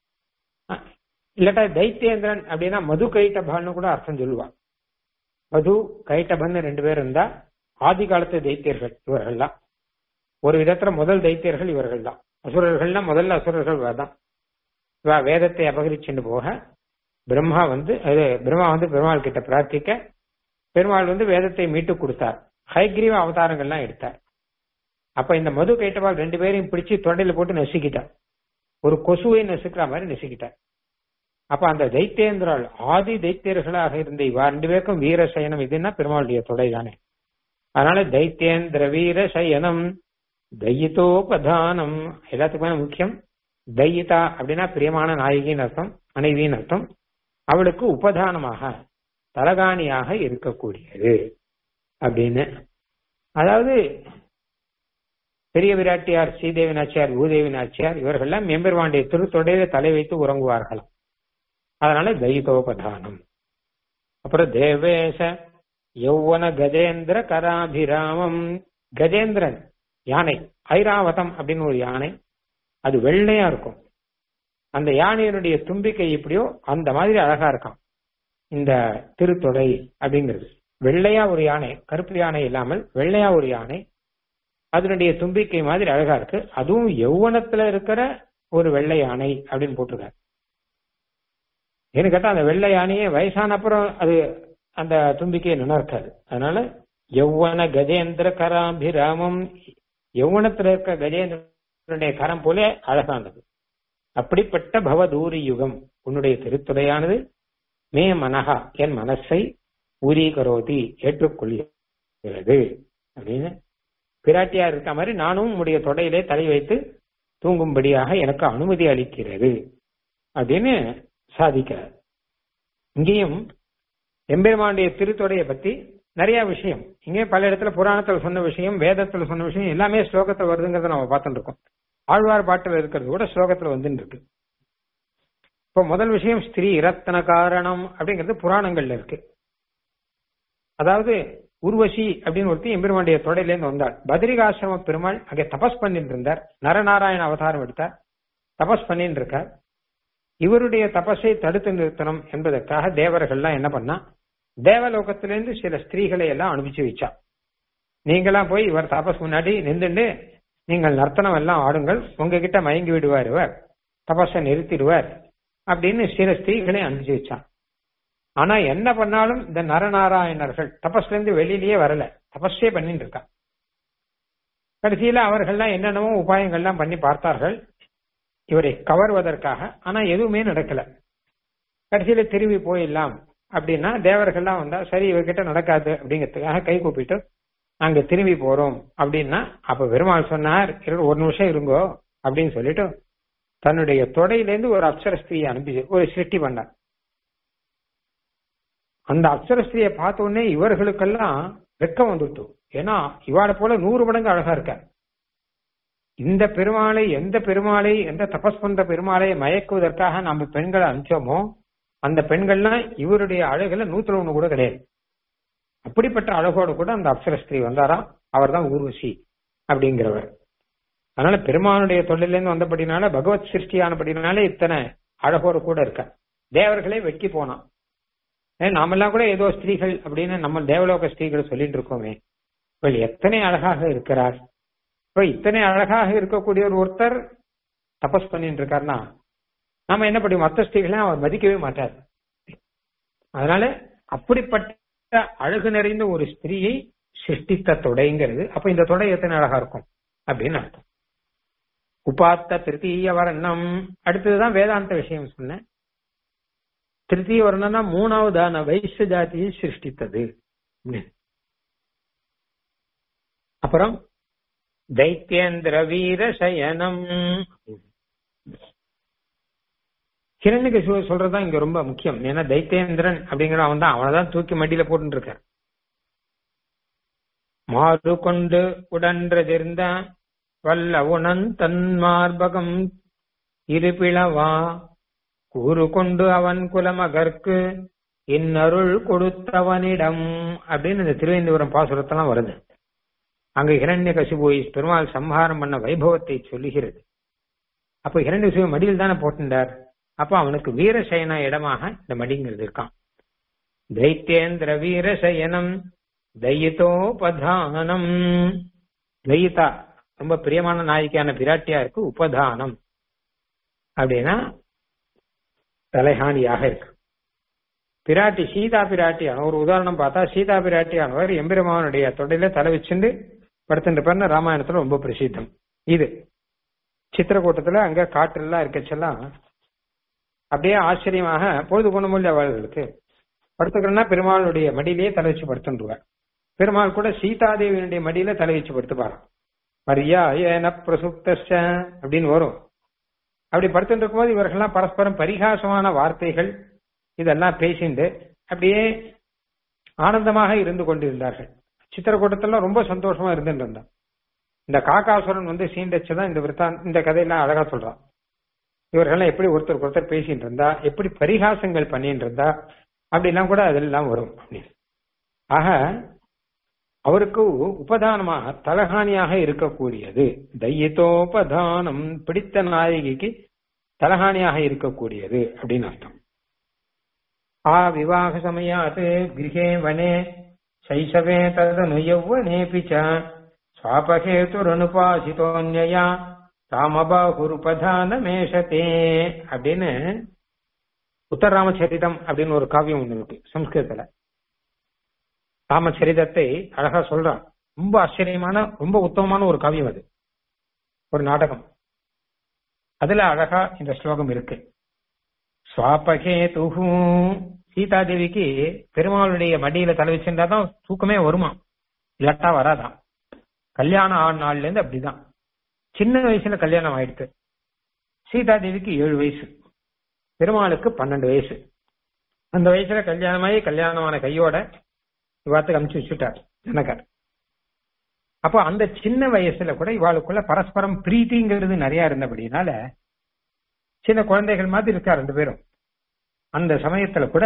இல்லாட்டா தைத்தியேந்திரன் அப்படின்னா மது கைட்டபான்னு கூட அர்த்தம் சொல்லுவான் மது கைட்டபன் ரெண்டு பேர் இருந்தா ஆதி காலத்து தைத்தியர்கள் இவர்கள்லாம் ஒரு விதத்துல முதல் தைத்தியர்கள் இவர்கள் தான் அசுரர்கள்னா முதல்ல அசுரர்கள் தான் இவ வேதத்தை அபகரிச்சுட்டு போக பிரம்மா வந்து அது பிரம்மா வந்து பெருமாள் கிட்ட பிரார்த்திக்க பெருமாள் வந்து வேதத்தை மீட்டு கொடுத்தார் ஹைகிரீவ அவதாரங்கள்லாம் எடுத்தார் அப்ப இந்த மது கைட்டவாள் ரெண்டு பேரையும் பிடிச்சு தொண்டையில போட்டு நசுக்கிட்டார் ஒரு கொசுவை நசுக்கிற மாதிரி நசுக்கிட்டார் அப்ப அந்த தைத்தியேந்திரால் ஆதி தைத்தியர்களாக இருந்த இவா ரெண்டு பேருக்கும் வீர சயனம் இதுன்னா பெருமாளுடைய தொடை தானே அதனால தைத்தியேந்திர வீர சயனம் தையித்தோபதானம் எல்லாத்துக்குமே முக்கியம் தையிதா அப்படின்னா பிரியமான நாயகின்னு அர்த்தம் மனைவின்னு அர்த்தம் அவளுக்கு உபதானமாக தலகாணியாக இருக்கக்கூடியது அப்படின்னு அதாவது பெரிய விராட்டியார் ஸ்ரீதேவி நாச்சியார் பூதேவி நாச்சியார் இவர்கள்லாம் எம்பெருமாண்டிய திருத்தொடையில தலை வைத்து உறங்குவார்களாம் அதனால தைத்தோபதானம் அப்புறம் தேவேச யௌவன கஜேந்திர கராபிராமம் கஜேந்திரன் யானை ஐராவதம் அப்படின்னு ஒரு யானை அது வெள்ளையா இருக்கும் அந்த யானையினுடைய தும்பிக்கை எப்படியோ அந்த மாதிரி அழகா இருக்கான் இந்த திருத்தொடை அப்படிங்கிறது வெள்ளையா ஒரு யானை கருப்பு யானை இல்லாமல் வெள்ளையா ஒரு யானை அதனுடைய தும்பிக்கை மாதிரி அழகா இருக்கு அதுவும் யௌவனத்துல இருக்கிற ஒரு வெள்ளை யானை அப்படின்னு போட்டிருக்காரு ஏன்னு கேட்டா அந்த வெள்ளை யானையே வயசான அப்புறம் அது அந்த தும்பிக்கையை நல்லா இருக்காது அதனால யௌவன கஜேந்திர கராபிராமம் யௌவனத்துல இருக்க கஜேந்திரனுடைய கரம் போல அழகானது அப்படிப்பட்ட பவதூரி யுகம் உன்னுடைய திருத்துறையானது மே மனஹா என் மனசை ஊரீகரோதி ஏற்றுக்கொள்கிறது அப்படின்னு பிராட்டியா இருக்க மாதிரி நானும் உன்னுடைய தொடையிலே தலை வைத்து தூங்கும்படியாக எனக்கு அனுமதி அளிக்கிறது அப்படின்னு சாதிக்கிறார் இங்கேயும் எம்பெருமானுடைய திருத்தொடைய பத்தி நிறைய விஷயம் இங்கே பல இடத்துல புராணத்துல சொன்ன விஷயம் வேதத்துல சொன்ன விஷயம் எல்லாமே ஸ்லோகத்துல வருதுங்கிறத நம்ம பார்த்துட்டு இருக்கோம் ஆழ்வார் பாட்டுல இருக்கிறது கூட ஸ்லோகத்துல வந்துட்டு இருக்கு இப்போ முதல் விஷயம் ஸ்திரீ இரத்தன காரணம் அப்படிங்கிறது புராணங்கள்ல இருக்கு அதாவது உர்வசி அப்படின்னு ஒருத்தி எம்பெருமானுடைய தொடையிலேருந்து வந்தாள் பத்ரிகாசிரம பெருமாள் அங்கே தபஸ் பண்ணிட்டு இருந்தார் நரநாராயண அவதாரம் எடுத்தார் தபஸ் பண்ணிட்டு இருக்கார் இவருடைய தபஸை தடுத்து நிறுத்தணும் என்பதற்காக தேவர்கள்லாம் என்ன பண்ணா தேவலோகத்திலிருந்து சில ஸ்திரீகளை எல்லாம் அனுப்பிச்சு வச்சா நீங்களாம் போய் இவர் தபஸ் முன்னாடி நின்றுண்டு நீங்கள் நர்த்தனம் எல்லாம் ஆடுங்கள் உங்ககிட்ட மயங்கி விடுவார் இவர் தபஸை நிறுத்திடுவார் அப்படின்னு சில ஸ்திரீகளை அனுப்பிச்சு வச்சான் ஆனா என்ன பண்ணாலும் இந்த நரநாராயணர்கள் தபஸ்ல இருந்து வெளியிலேயே வரல தபஸே பண்ணிட்டு இருக்கா கடைசியில அவர்கள்லாம் என்னென்னமோ உபாயங்கள்லாம் பண்ணி பார்த்தார்கள் இவரை கவர்வதற்காக ஆனா எதுவுமே நடக்கல கடைசியில திரும்பி போயிடலாம் அப்படின்னா தேவர்கள்லாம் வந்தா சரி இவர்கிட்ட நடக்காது அப்படிங்கிறதுக்காக கை கூப்பிட்டு நாங்க திரும்பி போறோம் அப்படின்னா அப்ப பெருமாள் சொன்னார் ஒரு நிமிஷம் இருங்கோ அப்படின்னு சொல்லிட்டு தன்னுடைய தொடையிலேருந்து ஒரு அப்சரஸ்திரியை அனுப்பி ஒரு சிருஷ்டி பண்ணார் அந்த அப்சரஸ்திரியை பார்த்த உடனே இவர்களுக்கெல்லாம் வெக்கம் வந்துட்டு ஏன்னா இவாளை போல நூறு மடங்கு அழகா இருக்கார் இந்த பெருமாளை எந்த பெருமாளை எந்த தபஸ் பண்ற பெருமாளை மயக்குவதற்காக நம்ம பெண்களை அனுப்பிச்சோமோ அந்த பெண்கள்லாம் இவருடைய அழகுல நூத்துல ஒண்ணு கூட கிடையாது அப்படிப்பட்ட அழகோடு கூட அந்த அப்சரஸ்திரி வந்தாராம் அவர் தான் ஊர்வசி அப்படிங்கிறவர் அதனால பெருமானுடைய தொழிலிருந்து வந்தபடினால பகவத் சிருஷ்டியானபடினால இத்தனை அழகோடு கூட இருக்க தேவர்களே வெட்டி போனான் நாமெல்லாம் கூட ஏதோ ஸ்திரீகள் அப்படின்னு நம்ம தேவலோக ஸ்திரீகள் சொல்லிட்டு இருக்கோமே இவள் எத்தனை அழகாக இருக்கிறார் இப்ப இத்தனை அழகாக இருக்கக்கூடிய ஒரு ஒருத்தர் தபஸ் பண்ணிட்டு இருக்காருன்னா நாம என்ன பண்ணி மற்ற ஸ்திரீகளை அவர் மதிக்கவே மாட்டார் அதனால அப்படிப்பட்ட அழகு நிறைந்த ஒரு ஸ்திரீயை சிருஷ்டித்த தொடைங்கிறது அப்ப இந்த தொடை எத்தனை அழகா இருக்கும் அப்படின்னு அர்த்தம் உபாத்த திருத்தீய வர்ணம் அடுத்ததுதான் வேதாந்த விஷயம் சொன்னேன் திருத்தீய வர்ணம்னா மூணாவதான வைஷ்ய ஜாதியை சிருஷ்டித்தது அப்புறம் தைத்தியேந்திர வீர சயனம் கிரண்யகசிவ சொல்றதுதான் இங்க ரொம்ப முக்கியம் ஏன்னா தைத்தேந்திரன் அப்படிங்கிற அவன் தான் அவனை தான் தூக்கி மடியில போட்டு இருக்க மாறு கொண்டு உடன்றதிருந்த வல்ல உணன் தன் மார்பகம் இருபிளவா கூறு கொண்டு அவன் குலமகற்கு இன்னருள் கொடுத்தவனிடம் அப்படின்னு இந்த திருவேந்திபுரம் பாசுரத்தெல்லாம் வருது அங்க இரண்ய கசிபோய் பெருமாள் சம்ஹாரம் பண்ண வைபவத்தை சொல்லுகிறது அப்ப இரண்டு கசிபு மடியில் தானே போட்டுண்டார் அப்ப அவனுக்கு வீரசயன இடமாக இந்த மடிங்கிறது இருக்கான் தைத்தியேந்திர வீரசயனம் தயிதோபதானம் தயிதா ரொம்ப பிரியமான நாயகியான பிராட்டியா இருக்கு உபதானம் அப்படின்னா தலைஹானியாக இருக்கு பிராட்டி சீதா பிராட்டியான ஒரு உதாரணம் பார்த்தா சீதா பிராட்டியானவர் எம்பெருமானுடைய தொடையில தலை வச்சுண்டு படுத்துட்டு ராமாயணத்துல ரொம்ப பிரசித்தம் இது சித்திரக்கூட்டத்துல அங்க காற்றெல்லாம் இருக்கச்செல்லாம் அப்படியே ஆச்சரியமாக பொழுது குணமுள்ள அவர்களுக்கு படுத்துக்கிறோம்னா பெருமாளுடைய மடியிலேயே தலை வச்சு படுத்துருவார் பெருமாள் கூட சீதாதேவியினுடைய மடியில தலை வச்சு படுத்துப்பாராம் மரியா ஏன பிரசுப்தஷ அப்படின்னு வரும் அப்படி படுத்துட்டு இருக்கும்போது இவர்கள்லாம் பரஸ்பரம் பரிகாசமான வார்த்தைகள் இதெல்லாம் பேசிண்டு அப்படியே ஆனந்தமாக இருந்து கொண்டிருந்தார்கள் சித்திரக்கூட்டத்துல ரொம்ப சந்தோஷமா இருந்துட்டு இருந்தான் இந்த காக்காசுரன் வந்து சீண்டச்சுதான் இந்த விருத்தான் இந்த கதையெல்லாம் அழகா சொல்றான் இவர்கள்லாம் எப்படி ஒருத்தருக்கு ஒருத்தர் பேசிட்டு இருந்தா எப்படி பரிகாசங்கள் பண்ணிட்டு இருந்தா அப்படிலாம் கூட அதெல்லாம் வரும் அப்படின்னு ஆக அவருக்கு உபதானமாக தலகாணியாக இருக்கக்கூடியது தையத்தோபதானம் பிடித்த நாயகிக்கு தலகாணியாக இருக்கக்கூடியது அப்படின்னு அர்த்தம் ஆ விவாக சமயாத் கிரகே வனே சைசவே ததனு யௌவனேபி ச சுவாபகேதுரனுபாசிதோன்யா ராமபாகுருபதான மேஷத்தே அப்படின்னு உத்தரராமச்சரிதம் அப்படின்னு ஒரு காவியம் ஒண்ணு இருக்கு சம்ஸ்கிருதத்துல ராமச்சரிதத்தை அழகா சொல்றான் ரொம்ப ஆச்சரியமான ரொம்ப உத்தமமான ஒரு காவியம் அது ஒரு நாடகம் அதுல அழகா இந்த ஸ்லோகம் இருக்கு சுவாபகே துஹு சீதாதேவிக்கு பெருமாளுடைய மடியில தலை வச்சிருந்தாதான் தூக்கமே வருமா இல்லாட்டா வராதான் கல்யாணம் ஆன நாள்ல இருந்து அப்படிதான் சின்ன வயசுல கல்யாணம் ஆயிடுத்து சீதாதேவிக்கு ஏழு வயசு பெருமாளுக்கு பன்னெண்டு வயசு அந்த வயசுல கல்யாணமாயி கல்யாணமான கையோட இவாத்துக்கு அமுச்சு வச்சுட்டார் ஜனகர் அப்போ அந்த சின்ன வயசுல கூட இவாளுக்குள்ள பரஸ்பரம் பிரீத்திங்கிறது நிறைய இருந்தபடினால சின்ன குழந்தைகள் மாதிரி இருக்கா ரெண்டு பேரும் அந்த சமயத்துல கூட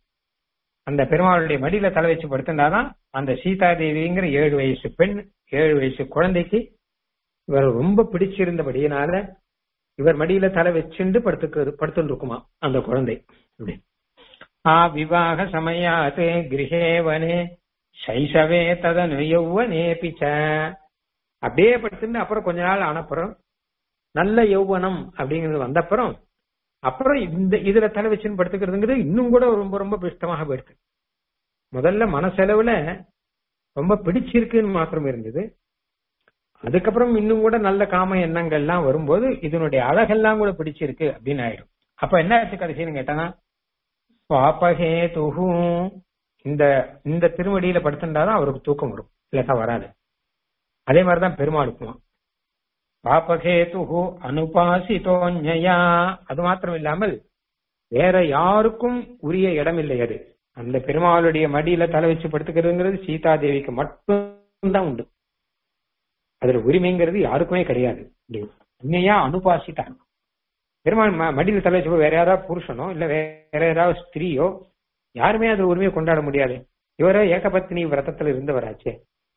அந்த பெருமாளுடைய மடியில தலை வச்சு படுத்திருந்தாதான் அந்த சீதாதேவிங்கிற ஏழு வயசு பெண் ஏழு வயசு குழந்தைக்கு இவர் ரொம்ப பிடிச்சிருந்தபடியினால இவர் மடியில தலை வச்சுண்டு படுத்துக்கு படுத்துட்டு இருக்குமா அந்த குழந்தை அப்படி ஆ விவாக சமயாத் கிரகேவனே சைசவே ததனு யௌவனே பிச்ச அப்படியே படுத்துட்டு அப்புறம் கொஞ்ச நாள் ஆனப்புறம் நல்ல யௌவனம் அப்படிங்கிறது வந்தப்புறம் அப்புறம் இந்த இதுல தலை வச்சுன்னு படுத்துக்கிறதுங்கிறது இன்னும் கூட ரொம்ப ரொம்ப பிடித்தமாக போயிடுது முதல்ல மனசெலவுல ரொம்ப பிடிச்சிருக்குன்னு மாத்திரம் இருந்தது அதுக்கப்புறம் இன்னும் கூட நல்ல காம எண்ணங்கள்லாம் வரும்போது இதனுடைய அழகெல்லாம் கூட பிடிச்சிருக்கு அப்படின்னு ஆயிடும் அப்ப என்ன ஆச்சு கடைசின்னு கேட்டானா பாப்பகே துஹு இந்த இந்த திருமடியில படுத்துட்டாதான் அவருக்கு தூக்கம் வரும் இல்லாட்டா வராது அதே மாதிரிதான் பெருமாளுக்குமா பாபகேதுகு அனுபாசிதோன்யா அது மாத்திரம் இல்லாமல் வேற யாருக்கும் உரிய இடம் இல்லை அது அந்த பெருமாளுடைய மடியில தலை வச்சு படுத்துக்கிறதுங்கிறது சீதா தேவிக்கு மட்டும்தான் உண்டு அதுல உரிமைங்கிறது யாருக்குமே கிடையாது உண்மையா அனுபாசிதான் பெருமாள் மடியில தலை வச்சு வேற யாராவது புருஷனோ இல்ல வேற யாராவது ஸ்திரீயோ யாருமே அது உரிமையை கொண்டாட முடியாது இவரோ ஏகபத்தினி விரதத்துல இருந்தவராச்சே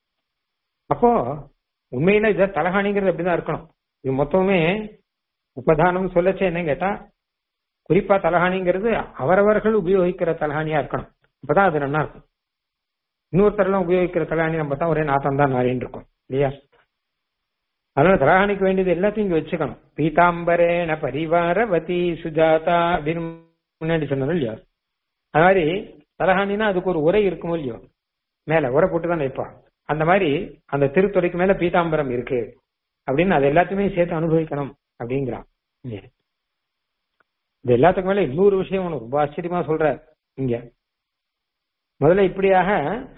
அப்போ உண்மையில இத தலகாணிங்கிறது அப்படிதான் இருக்கணும் இது மொத்தமே உபதானம் சொல்லச்சே என்ன கேட்டா குறிப்பா தலகாணிங்கிறது அவரவர்கள் உபயோகிக்கிற தலகாணியா இருக்கணும் அப்பதான் அது நல்லா இருக்கும் இன்னொருத்தரெல்லாம் உபயோகிக்கிற தலகாணி நம்ம தான் ஒரே நாத்தம் தான் நாரின்னு இருக்கும் இல்லையா அதனால தலகாணிக்கு வேண்டியது எல்லாத்தையும் இங்க வச்சுக்கணும் பீதாம்பரேன பரிவாரவதி சுஜாதா அப்படின்னு முன்னாடி சொன்னது இல்லையா அது மாதிரி தலகாணினா அதுக்கு ஒரு உரை இருக்குமோ இல்லையோ மேல உரை போட்டு தான் வைப்பான் அந்த மாதிரி அந்த திருத்துறைக்கு மேல பீதாம்பரம் இருக்கு அப்படின்னு அது எல்லாத்தையுமே சேர்த்து அனுபவிக்கணும் அப்படிங்கிறான் இது எல்லாத்துக்கும் மேல இன்னொரு விஷயம் ஒண்ணு ரொம்ப ஆச்சரியமா சொல்ற இங்க முதல்ல இப்படியாக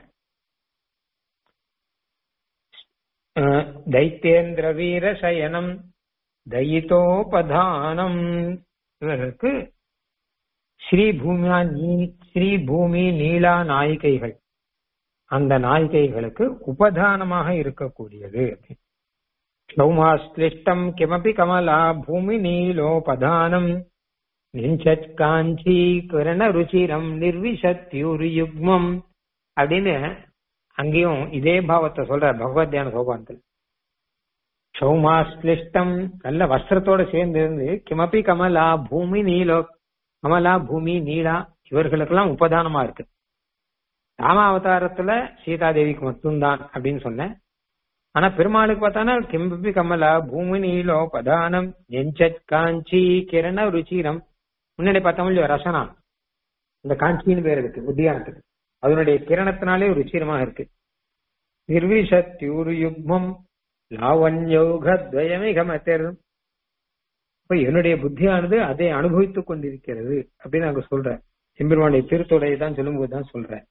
தைத்தேந்திர வீர சயனம் தயிதோபதானம் இவர்களுக்கு ஸ்ரீ பூமியா நீ ஸ்ரீ பூமி நீலா நாயிகைகள் அந்த நாயிகைகளுக்கு உபதானமாக இருக்கக்கூடியது சௌமாஸ்லிஷ்டம் கிமபி கமலா பூமி நீலோபதானம் நிஞ்சத் காஞ்சி கிரண ருச்சிரம் நிர்விசத்யூர் யுக்மம் அப்படின்னு அங்கேயும் இதே பாவத்தை சொல்ற பகவத் தியான சோபானத்தில் சௌமாஸ்லிஷ்டம் நல்ல வஸ்திரத்தோட சேர்ந்து இருந்து கிமபி கமலா பூமி நீலோ கமலா பூமி நீலா இவர்களுக்கெல்லாம் உபதானமா இருக்கு ராமாவதாரத்துல சீதாதேவிக்கு மட்டும்தான் அப்படின்னு சொன்னேன் ஆனா பெருமாளுக்கு பார்த்தானா கிம்பி கமலா பூமி நீலோ பதானம் நெஞ்சத் காஞ்சி கிரண ருச்சிரம் முன்னாடி பார்த்தோம் இல்லையோ ரசனா இந்த காஞ்சின்னு பேர் இருக்கு உத்தியானத்துக்கு அதனுடைய கிரணத்தினாலே ஒரு ருச்சிரமா இருக்கு நிர்விஷத்யூரு யுக்மம் லாவண்யோகத்வயமிகமத்தர் இப்ப என்னுடைய புத்தியானது அதை அனுபவித்துக் கொண்டிருக்கிறது அப்படின்னு நாங்க சொல்றேன் எம்பெருமானுடைய திருத்தொடையை தான் சொல்லும்போது தான் சொல்றேன்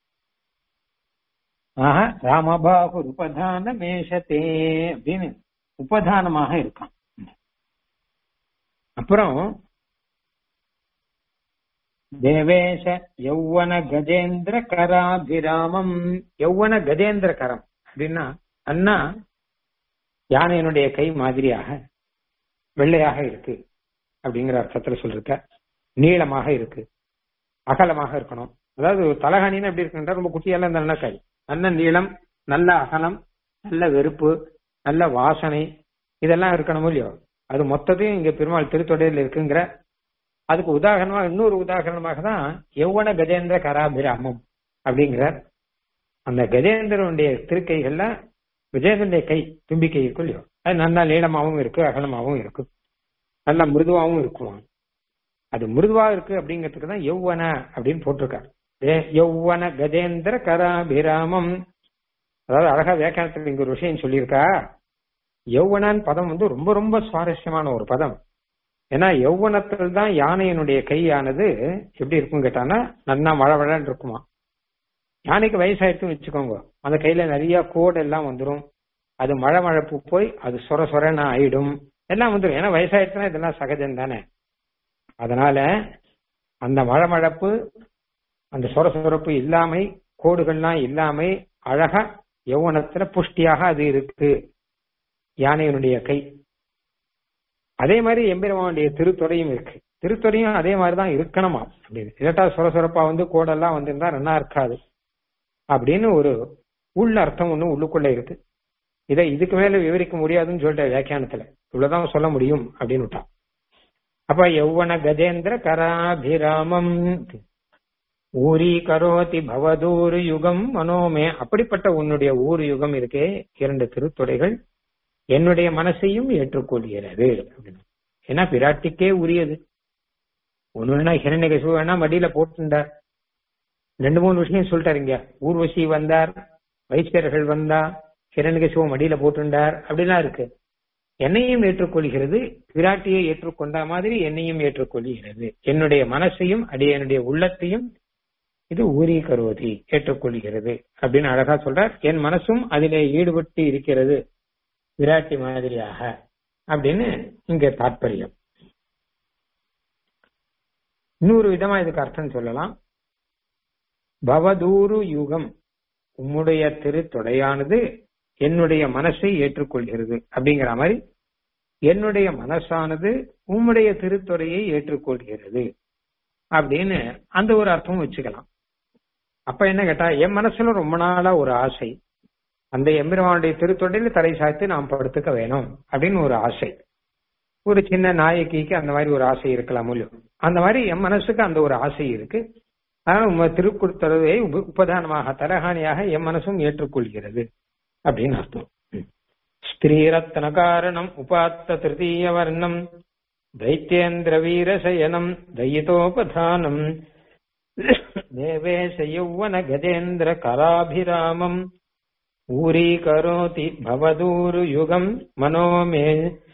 ஆக ராமபாகு உபதான மேஷத்தே அப்படின்னு உபதானமாக இருக்கான் அப்புறம் தேவேஷ யௌவன கஜேந்திர கராபிராமம் யௌவன கஜேந்திர கரம் அப்படின்னா அண்ணா யானையினுடைய கை மாதிரியாக வெள்ளையாக இருக்கு அப்படிங்கிற அர்த்தத்துல சொல்லிருக்க நீளமாக இருக்கு அகலமாக இருக்கணும் அதாவது தலகாணின்னு எப்படி இருக்குன்றா ரொம்ப குட்டியெல்லாம் இந்த நல்ல கை நல்ல நீளம் நல்ல அகலம் நல்ல வெறுப்பு நல்ல வாசனை இதெல்லாம் இருக்கணும் இல்லையோ அது மொத்தத்தையும் இங்க பெருமாள் திருத்தொடையில் இருக்குங்கிற அதுக்கு உதாரணமா இன்னொரு உதாரணமாக தான் யௌவன கஜேந்திர கராபிராமம் அப்படிங்கிற அந்த கஜேந்திரனுடைய திருக்கைகள்ல கஜேந்திரனுடைய கை தும்பிக்கை இருக்கும் இல்லையோ அது நல்லா நீளமாவும் இருக்கு அகலமாவும் இருக்கு நல்லா மிருதுவாவும் இருக்கும் அது மிருதுவா இருக்கு அப்படிங்கிறதுக்கு தான் யௌவன அப்படின்னு போட்டிருக்காரு யௌவன கஜேந்திர கராபிராமம் அதாவது அழகா வியாக்கியானத்தில் இங்க ஒரு விஷயம் சொல்லியிருக்கா யௌவனான் பதம் வந்து ரொம்ப ரொம்ப சுவாரஸ்யமான ஒரு பதம் ஏன்னா யௌவனத்தில் தான் யானையினுடைய கையானது எப்படி இருக்கும் கேட்டானா நன்னா மழவழன்னு இருக்குமா யானைக்கு வயசாயிடுச்சுன்னு வச்சுக்கோங்க அந்த கையில நிறைய கோடு எல்லாம் வந்துடும் அது மழை மழப்பு போய் அது சொர சொரன்னு ஆயிடும் எல்லாம் வந்துடும் ஏன்னா வயசாயிடுச்சுன்னா இதெல்லாம் சகஜம் தானே அதனால அந்த மழை மழப்பு அந்த சொரசொரப்பு இல்லாமை கோடுகள்லாம் இல்லாமை அழகா யௌவனத்துல புஷ்டியாக அது இருக்கு யானையினுடைய கை அதே மாதிரி எம்பெருமானுடைய திருத்துறையும் இருக்கு திருத்துறையும் அதே மாதிரிதான் இருக்கணுமா அப்படின்னு இல்லாட்டா சொரசொரப்பா வந்து கோடெல்லாம் வந்திருந்தா நல்லா இருக்காது அப்படின்னு ஒரு உள்ள அர்த்தம் ஒண்ணு உள்ளுக்குள்ள இருக்கு இதை இதுக்கு மேல விவரிக்க முடியாதுன்னு சொல்லிட்ட வியாக்கியானத்துல இவ்வளவுதான் சொல்ல முடியும் அப்படின்னு விட்டான் அப்ப யௌவன கஜேந்திர கராபிராமம் ஊரி கரோதி பவதூரு யுகம் மனோமே அப்படிப்பட்ட உன்னுடைய ஊரு யுகம் இருக்கே இரண்டு திருத்துறைகள் என்னுடைய மனசையும் ஏற்றுக்கொள்கிறது அப்படின்னு ஏன்னா பிராட்டிக்கே உரியது ஒண்ணு வேணா ஹிரண்யகசிபு வேணா மடியில போட்டுண்டார் ரெண்டு மூணு விஷயம் சொல்லிட்டாரு இங்க ஊர்வசி வந்தார் வைத்தியர்கள் வந்தா ஹிரண்யகசிபு மடியில போட்டுண்டார் அப்படிலாம் இருக்கு என்னையும் ஏற்றுக்கொள்கிறது பிராட்டியை ஏற்றுக்கொண்ட மாதிரி என்னையும் ஏற்றுக்கொள்கிறது என்னுடைய மனசையும் அடியனுடைய உள்ளத்தையும் இது ஊரி கருவதி ஏற்றுக்கொள்கிறது அப்படின்னு அழகா சொல்றார் என் மனசும் அதிலே ஈடுபட்டு இருக்கிறது விராட்டி மாதிரியாக அப்படின்னு இங்க தாற்பயம் இன்னொரு விதமா இதுக்கு அர்த்தம் சொல்லலாம் பவதூரு யுகம் உம்முடைய திருத்தொடையானது என்னுடைய மனசை ஏற்றுக்கொள்கிறது அப்படிங்கிற மாதிரி என்னுடைய மனசானது உம்முடைய திருத்துறையை ஏற்றுக்கொள்கிறது அப்படின்னு அந்த ஒரு அர்த்தம் வச்சுக்கலாம் அப்ப என்ன கேட்டா என் மனசுல ரொம்ப நாளா ஒரு ஆசை அந்த எம்பெருமானுடைய திருத்தொடையில தலை சாய்த்து நாம் படுத்துக்க வேணும் அப்படின்னு ஒரு ஆசை ஒரு சின்ன நாயகிக்கு அந்த மாதிரி ஒரு ஆசை இருக்கலாம் இல்லையோ அந்த மாதிரி என் மனசுக்கு அந்த ஒரு ஆசை இருக்கு அதனால உங்க திருக்குறுத்தரவை உபதானமாக தரகாணியாக என் மனசும் ஏற்றுக்கொள்கிறது அப்படின்னு அர்த்தம் ஸ்திரீரத்ன காரணம் உபாத்த திருத்தீய வர்ணம் தைத்தியேந்திர வீரசயனம் தயிதோபதானம் தேவேச யௌவன கஜேந்திர கராபிராமம் ஊரீகரோதி பவதூரு யுகம் மனோமே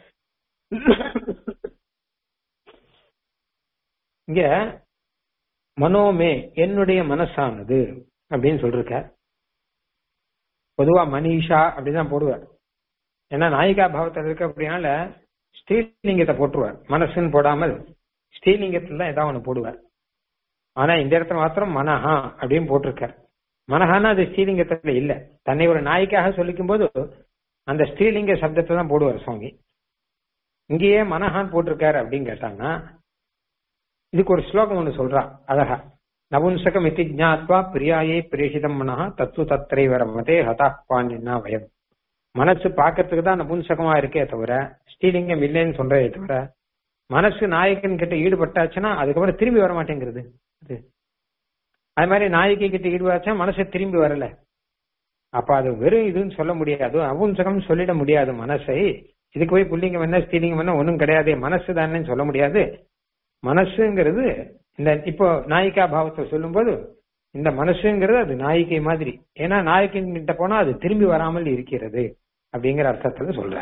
இங்க மனோமே என்னுடைய மனசானது அப்படின்னு சொல்லிருக்க பொதுவா மனிஷா அப்படிதான் போடுவார் ஏன்னா நாயிகா பாவத்தில் இருக்கு அப்படின்னால ஸ்ரீலிங்கத்தை போட்டுருவார் மனசுன்னு போடாமல் ஸ்ரீலிங்கத்துல தான் ஏதாவது ஒண்ணு போடுவார் ஆனா இந்த இடத்துல மாத்திரம் மனஹா அப்படின்னு போட்டிருக்கார் மனஹானா அது ஸ்ரீலிங்கத்துல இல்ல தன்னை ஒரு நாய்க்காக சொல்லிக்கும் போது அந்த ஸ்ரீலிங்க சப்தத்தை தான் போடுவார் சுவாமி இங்கேயே மனஹான் போட்டிருக்காரு அப்படின்னு கேட்டாங்கன்னா இதுக்கு ஒரு ஸ்லோகம் ஒண்ணு சொல்றா அழகா நபுன்சகம் இத்தி ஜாத்வா பிரியாயே பிரேஷிதம் மனஹா தத்து தத்திரை வரமதே ஹதா பாண்டினா வயம் மனசு பாக்கிறதுக்கு தான் நபுன்சகமா இருக்கே தவிர ஸ்ரீலிங்கம் இல்லைன்னு சொல்றே தவிர மனசு நாயக்கன் கிட்ட ஈடுபட்டாச்சுன்னா அதுக்கப்புறம் திரும்பி வர மாட்டேங்கிறது அது அது மாதிரி நாயகி கிட்ட ஈடுபட்டாச்சா மனசு திரும்பி வரல அப்ப அது வெறும் இதுன்னு சொல்ல முடியாது அபுன்சகம் சொல்லிட முடியாது மனசை இதுக்கு போய் புள்ளிங்கம் என்ன ஸ்ரீலிங்கம் என்ன ஒன்றும் கிடையாது மனசு தானே சொல்ல முடியாது மனசுங்கிறது இந்த இப்போ நாயிகா பாவத்தை சொல்லும்போது இந்த மனசுங்கிறது அது நாயிகை மாதிரி ஏன்னா நாயக்கின் கிட்ட போனா அது திரும்பி வராமல் இருக்கிறது அப்படிங்கிற அர்த்தத்துல சொல்ற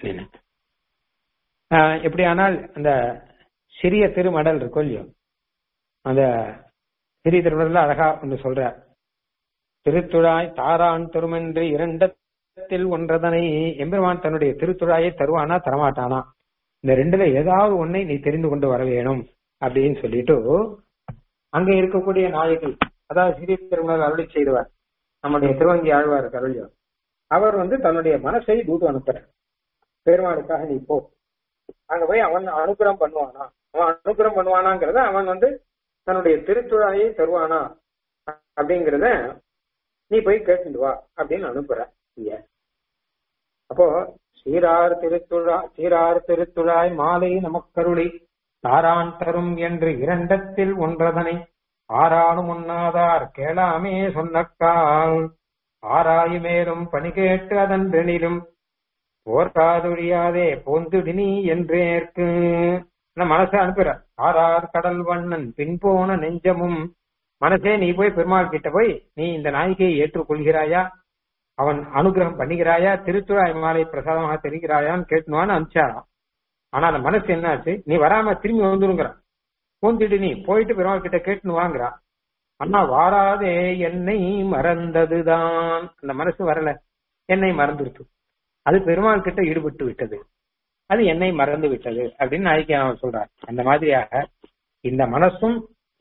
எப்படி ஆனால் அந்த சிறிய திருமடல் இருக்கும் இல்லையோ அந்த சிறிய திருமடல்ல அழகா ஒன்று சொல்ற திருத்துழாய் தாரான் தருமென்று இரண்டத்தில் ஒன்றதனை எம்பெருமான் தன்னுடைய திருத்துழாயை தருவானா தரமாட்டானா இந்த ரெண்டுல ஏதாவது ஒன்னை நீ தெரிந்து கொண்டு வர வேணும் அப்படின்னு சொல்லிட்டு அங்க இருக்கக்கூடிய நாயகி அதாவது சிறிய திருமணம் அருளி செய்தவர் நம்முடைய திருவங்கி ஆழ்வார் அருளியோ அவர் வந்து தன்னுடைய மனசை தூது அனுப்புறார் பெருமாளுக்காக நீ போ அங்க போய் அவன் அனுகிரகம் பண்ணுவானா அவன் அனுகிரகம் பண்ணுவானாங்கிறத அவன் வந்து தன்னுடைய திருத்துழாயை தருவானா அப்படிங்கிறத நீ போய் கேட்டுட்டு வா அப்படின்னு அனுப்புற ஐயா அப்போ சீரார் திருத்துழா சீரார் திருத்துழாய் மாலை நமக்கருளி தாரான் தரும் என்று இரண்டத்தில் ஒன்றதனை ஆறானும் உண்ணாதார் கேளாமே சொன்னக்கால் ஆராயு மேலும் பணி கேட்டு அதன் பெணிலும் போர்க்காதுழியாதே போந்துடினி என்றேற்கு மனசை அனுப்புற ஆறார் கடல் வண்ணன் பின்போன நெஞ்சமும் மனசே நீ போய் பெருமாள் கிட்ட போய் நீ இந்த நாய்க்கையை ஏற்றுக்கொள்கிறாயா அவன் அனுகிரகம் பண்ணுகிறாயா திருத்துழாய் மாலை பிரசாதமாக தெரிகிறாயான்னு கேட்டுனுவான்னு அனுப்பிச்சாராம் ஆனா அந்த மனசு என்னாச்சு நீ வராம திரும்பி வந்துருங்கிறான் போந்துட்டு நீ போயிட்டு பெருமாள் கிட்ட கேட்டுன்னு வாங்குறான் அண்ணா வாராதே என்னை மறந்ததுதான் அந்த மனசு வரல என்னை மறந்துருத்து அது பெருமாள் கிட்ட ஈடுபட்டு விட்டது அது என்னை மறந்து விட்டது அப்படின்னு நாய்க்கு அவன் சொல்றார் அந்த மாதிரியாக இந்த மனசும்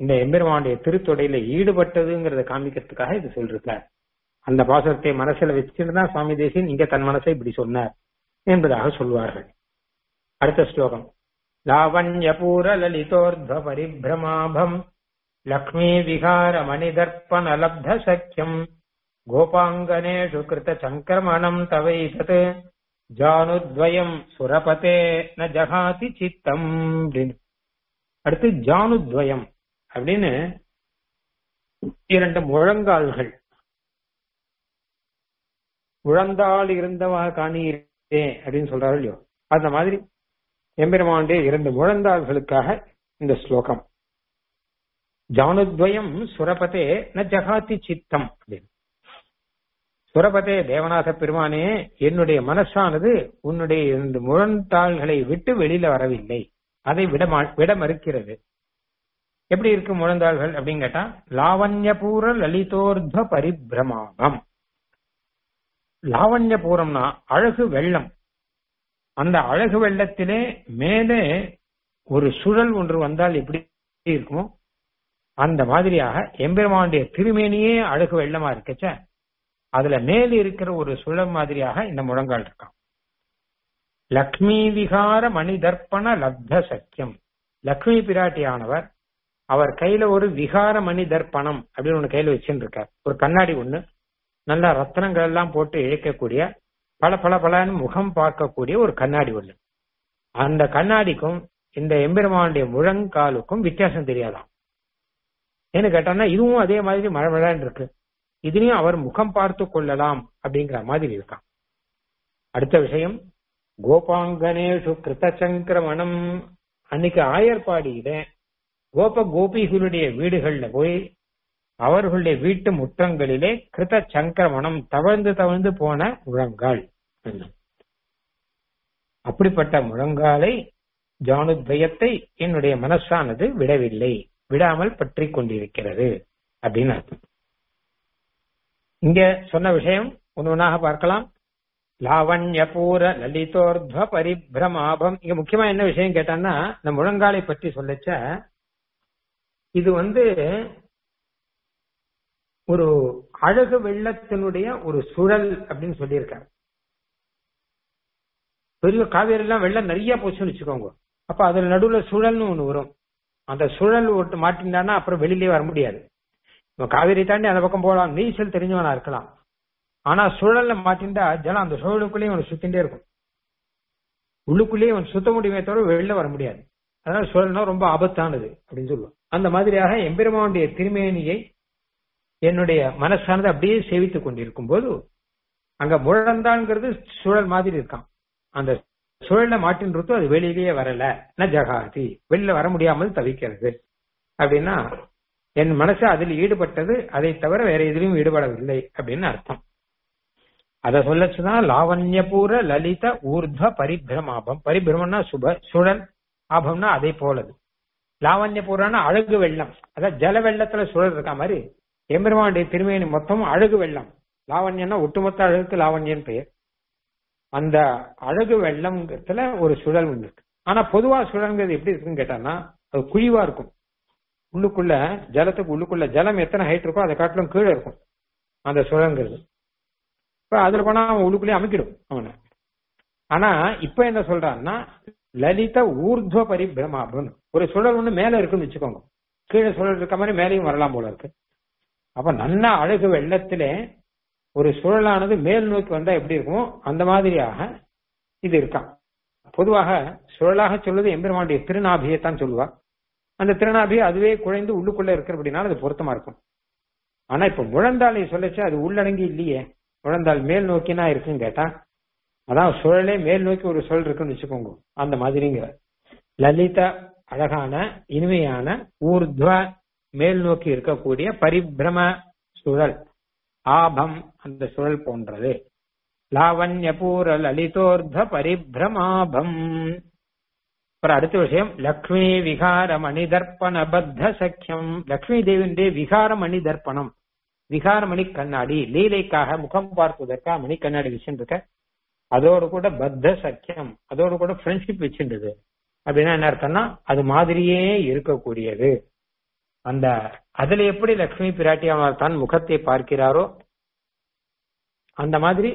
இந்த எம்பெருமானுடைய திருத்தொடையில ஈடுபட்டதுங்கிறத காமிக்கிறதுக்காக இது சொல்றார் அந்த பாசுரத்தை மனசுல வச்சுட்டு தான் சுவாமி தேசியன் இங்க தன் மனசை இப்படி சொன்னார் என்பதாக சொல்வார்கள் அடுத்த ஸ்லோகம் லாவண்யபூர லலிதோர்த்வ பரிபிரமாபம் லக்ஷ்மீ விகார மணிதர்ப்பண லப்த சக்கியம் கோபாங்கனேஷு கிருத சங்கிரமணம் தவைதத் ஜானுத்வயம் சுரபதே ந ஜகாதி சித்தம் அப்படின்னு அடுத்து ஜானுத்வயம் அப்படின்னு இரண்டு முழங்கால்கள் முழந்தாள் இருந்தவா காணீரே அப்படின்னு சொல்றாரு இல்லையோ அந்த மாதிரி எம்பெருமானுடைய இரண்டு முழந்தாள்களுக்காக இந்த ஸ்லோகம் ஜானுத்வயம் சுரபதே ந ஜகாதி சித்தம் அப்படின்னு சுரபதே தேவநாத பெருமானே என்னுடைய மனசானது உன்னுடைய இந்த முழந்தாள்களை விட்டு வெளியில வரவில்லை அதை விட மா- விட மறுக்கிறது எப்படி இருக்கு முழந்தாள்கள் அப்படின்னு கேட்டா லாவண்யபூர லலிதோர்த்வ பரிபிரமாகம் லாவண்யபூரம்னா அழகு வெள்ளம் அந்த அழகு வெள்ளத்திலே மேலே ஒரு சுழல் ஒன்று வந்தால் எப்படி இருக்குமோ அந்த மாதிரியாக எம்பெருமானுடைய திருமேனியே அழகு வெள்ளமா இருக்கச்ச அதுல மேல் இருக்கிற ஒரு சுழல் மாதிரியாக இந்த முழங்கால் இருக்கான் லக்ஷ்மி விகார மணிதர்ப்பண லப்த சக்கியம் லக்ஷ்மி பிராட்டியானவர் அவர் கையில ஒரு விகார மணி தர்ப்பணம் அப்படின்னு ஒண்ணு கையில வச்சுட்டு இருக்கார் ஒரு கண்ணாடி ஒண்ணு நல்ல ரத்னங்கள் எல்லாம் போட்டு இழைக்கக்கூடிய பல பல பலன்னு முகம் பார்க்கக்கூடிய ஒரு கண்ணாடி ஒண்ணு அந்த கண்ணாடிக்கும் இந்த எம்பெருமானுடைய முழங்காலுக்கும் வித்தியாசம் தெரியாதாம் ஏன்னு கேட்டான்னா இதுவும் அதே மாதிரி மழை மழைன்னு இருக்கு இதுலயும் அவர் முகம் பார்த்து கொள்ளலாம் அப்படிங்கிற மாதிரி இருக்கான் அடுத்த விஷயம் கோபாங்கனேஷு கிருத சங்கிரமணம் அன்னைக்கு ஆயர்பாடியில கோப கோபிகளுடைய வீடுகள்ல போய் அவர்களுடைய வீட்டு முற்றங்களிலே கிருத சங்கிரமணம் தவழ்ந்து தவழ்ந்து போன முழங்கால் அப்படிப்பட்ட முழங்காலை ஜானுத்வயத்தை என்னுடைய மனசானது விடவில்லை விடாமல் பற்றி கொண்டிருக்கிறது அப்படின்னு அர்த்தம் இங்க சொன்ன விஷயம் ஒன்று ஒன்றாக பார்க்கலாம் லாவண்யபூர லலிதோர்த்வ பரிபிரமாபம் இங்க முக்கியமா என்ன விஷயம் கேட்டான்னா இந்த முழங்காலை பற்றி சொல்லச்ச இது வந்து ஒரு அழகு வெள்ளத்தினுடைய ஒரு சுழல் அப்படின்னு சொல்லியிருக்காரு பெரிய காவேரி எல்லாம் வெள்ளம் நிறைய போச்சுன்னு வச்சுக்கோங்க அப்ப அதுல நடுவுல சுழல்னு ஒண்ணு வரும் அந்த சுழல் ஒட்டு மாட்டினான்னா அப்புறம் வெளியிலே வர முடியாது இப்ப காவேரி தாண்டி அந்த பக்கம் போகலாம் நீச்சல் தெரிஞ்சவனா இருக்கலாம் ஆனா சுழல்ல மாட்டிண்டா ஜலம் அந்த சுழலுக்குள்ளேயே அவன் சுத்திண்டே இருக்கும் உள்ளுக்குள்ளேயே அவன் சுத்த முடியுமே தவிர வெளில வர முடியாது அதனால சுழல்னா ரொம்ப ஆபத்தானது அப்படின்னு சொல்லுவோம் அந்த மாதிரியாக எம்பெருமானுடைய திருமேனியை என்னுடைய மனசானது அப்படியே சேவித்துக் கொண்டிருக்கும் போது அங்க முழந்தாங்கிறது சுழல் மாதிரி இருக்கான் அந்த சுழல்ல மாட்டின்றது அது வெளியிலேயே வரல ந ஜகாதி வெளியில வர முடியாமல் தவிக்கிறது அப்படின்னா என் மனசு அதில் ஈடுபட்டது அதை தவிர வேற எதிலும் ஈடுபடவில்லை அப்படின்னு அர்த்தம் அத சொல்லச்சுதான் லாவண்யபூர லலித ஊர்த்வ பரிபிரமாபம் பரிபிரமம்னா சுப சுழல் ஆபம்னா அதே போலது லாவண்யபூரான அழகு வெள்ளம் அதாவது ஜல வெள்ளத்துல சுழல் இருக்க மாதிரி எம்பெருமானுடைய திருமேனி மொத்தம் அழகு வெள்ளம் லாவண்யம்னா ஒட்டுமொத்த அழகுக்கு லாவண்யன் பெயர் அந்த அழகு வெள்ளம்ங்கிறதுல ஒரு சுழல் ஒண்ணு இருக்கு ஆனா பொதுவா சுழல்ங்கிறது எப்படி இருக்குன்னு கேட்டான்னா அது குழிவா இருக்கும் உள்ளுக்குள்ள ஜலத்துக்கு உள்ளுக்குள்ள ஜலம் எத்தனை ஹைட் இருக்கோ அதை காட்டிலும் கீழே இருக்கும் அந்த சுழல்ங்கிறது இப்ப அதுல போனா அவன் உள்ளுக்குள்ளேயே அமைக்கிடும் அவனை ஆனா இப்ப என்ன சொல்றான்னா லலித ஊர்துவ பரிபிரமாபன் ஒரு சுழல் ஒண்ணு மேல இருக்குன்னு வச்சுக்கோங்க கீழே சுழல் இருக்க மாதிரி மேலேயும் வரலாம் போல இருக்கு அப்ப நல்ல அழகு வெள்ளத்திலே ஒரு சுழலானது மேல் நோக்கி வந்தா எப்படி இருக்குமோ அந்த மாதிரியாக இது இருக்கான் பொதுவாக சுழலாக சொல்வது எம்பெருமானுடைய திருநாபியைத்தான் சொல்லுவா அந்த திருநாபியை அதுவே குழைந்து உள்ளுக்குள்ள இருக்கிறபடினால அது பொருத்தமா இருக்கும் ஆனா இப்ப முழந்தாளை சொல்லச்சு அது உள்ளடங்கி இல்லையே முழந்தாள் மேல் நோக்கினா இருக்குன்னு கேட்டா அதான் சுழலே மேல் நோக்கி ஒரு சுழல் இருக்குன்னு வச்சுக்கோங்க அந்த மாதிரிங்கிற லலித அழகான இனிமையான ஊர்துவ மேல் நோக்கி இருக்கக்கூடிய பரிபிரம சுழல் ஆபம் அந்த சுழல் போன்றது லாவண்யபூர லலிதோர்த பரிபிரமாபம் அப்புறம் அடுத்த விஷயம் லக்ஷ்மி விகார மணிதர்ப்பண பத்த சக்கியம் லக்ஷ்மி தேவியுடைய விகார மணி தர்ப்பணம் விகார மணி கண்ணாடி லீலைக்காக முகம் பார்ப்பதற்காக மணி கண்ணாடி வச்சுருக்க அதோடு கூட பத்த சக்கியம் அதோடு கூட ஃப்ரெண்ட்ஷிப் வச்சுருந்தது அப்படின்னா என்ன அர்த்தம்னா அது மாதிரியே இருக்கக்கூடியது அந்த அதுல எப்படி லக்ஷ்மி பிராட்டியானவர் தான் முகத்தை பார்க்கிறாரோ அந்த மாதிரி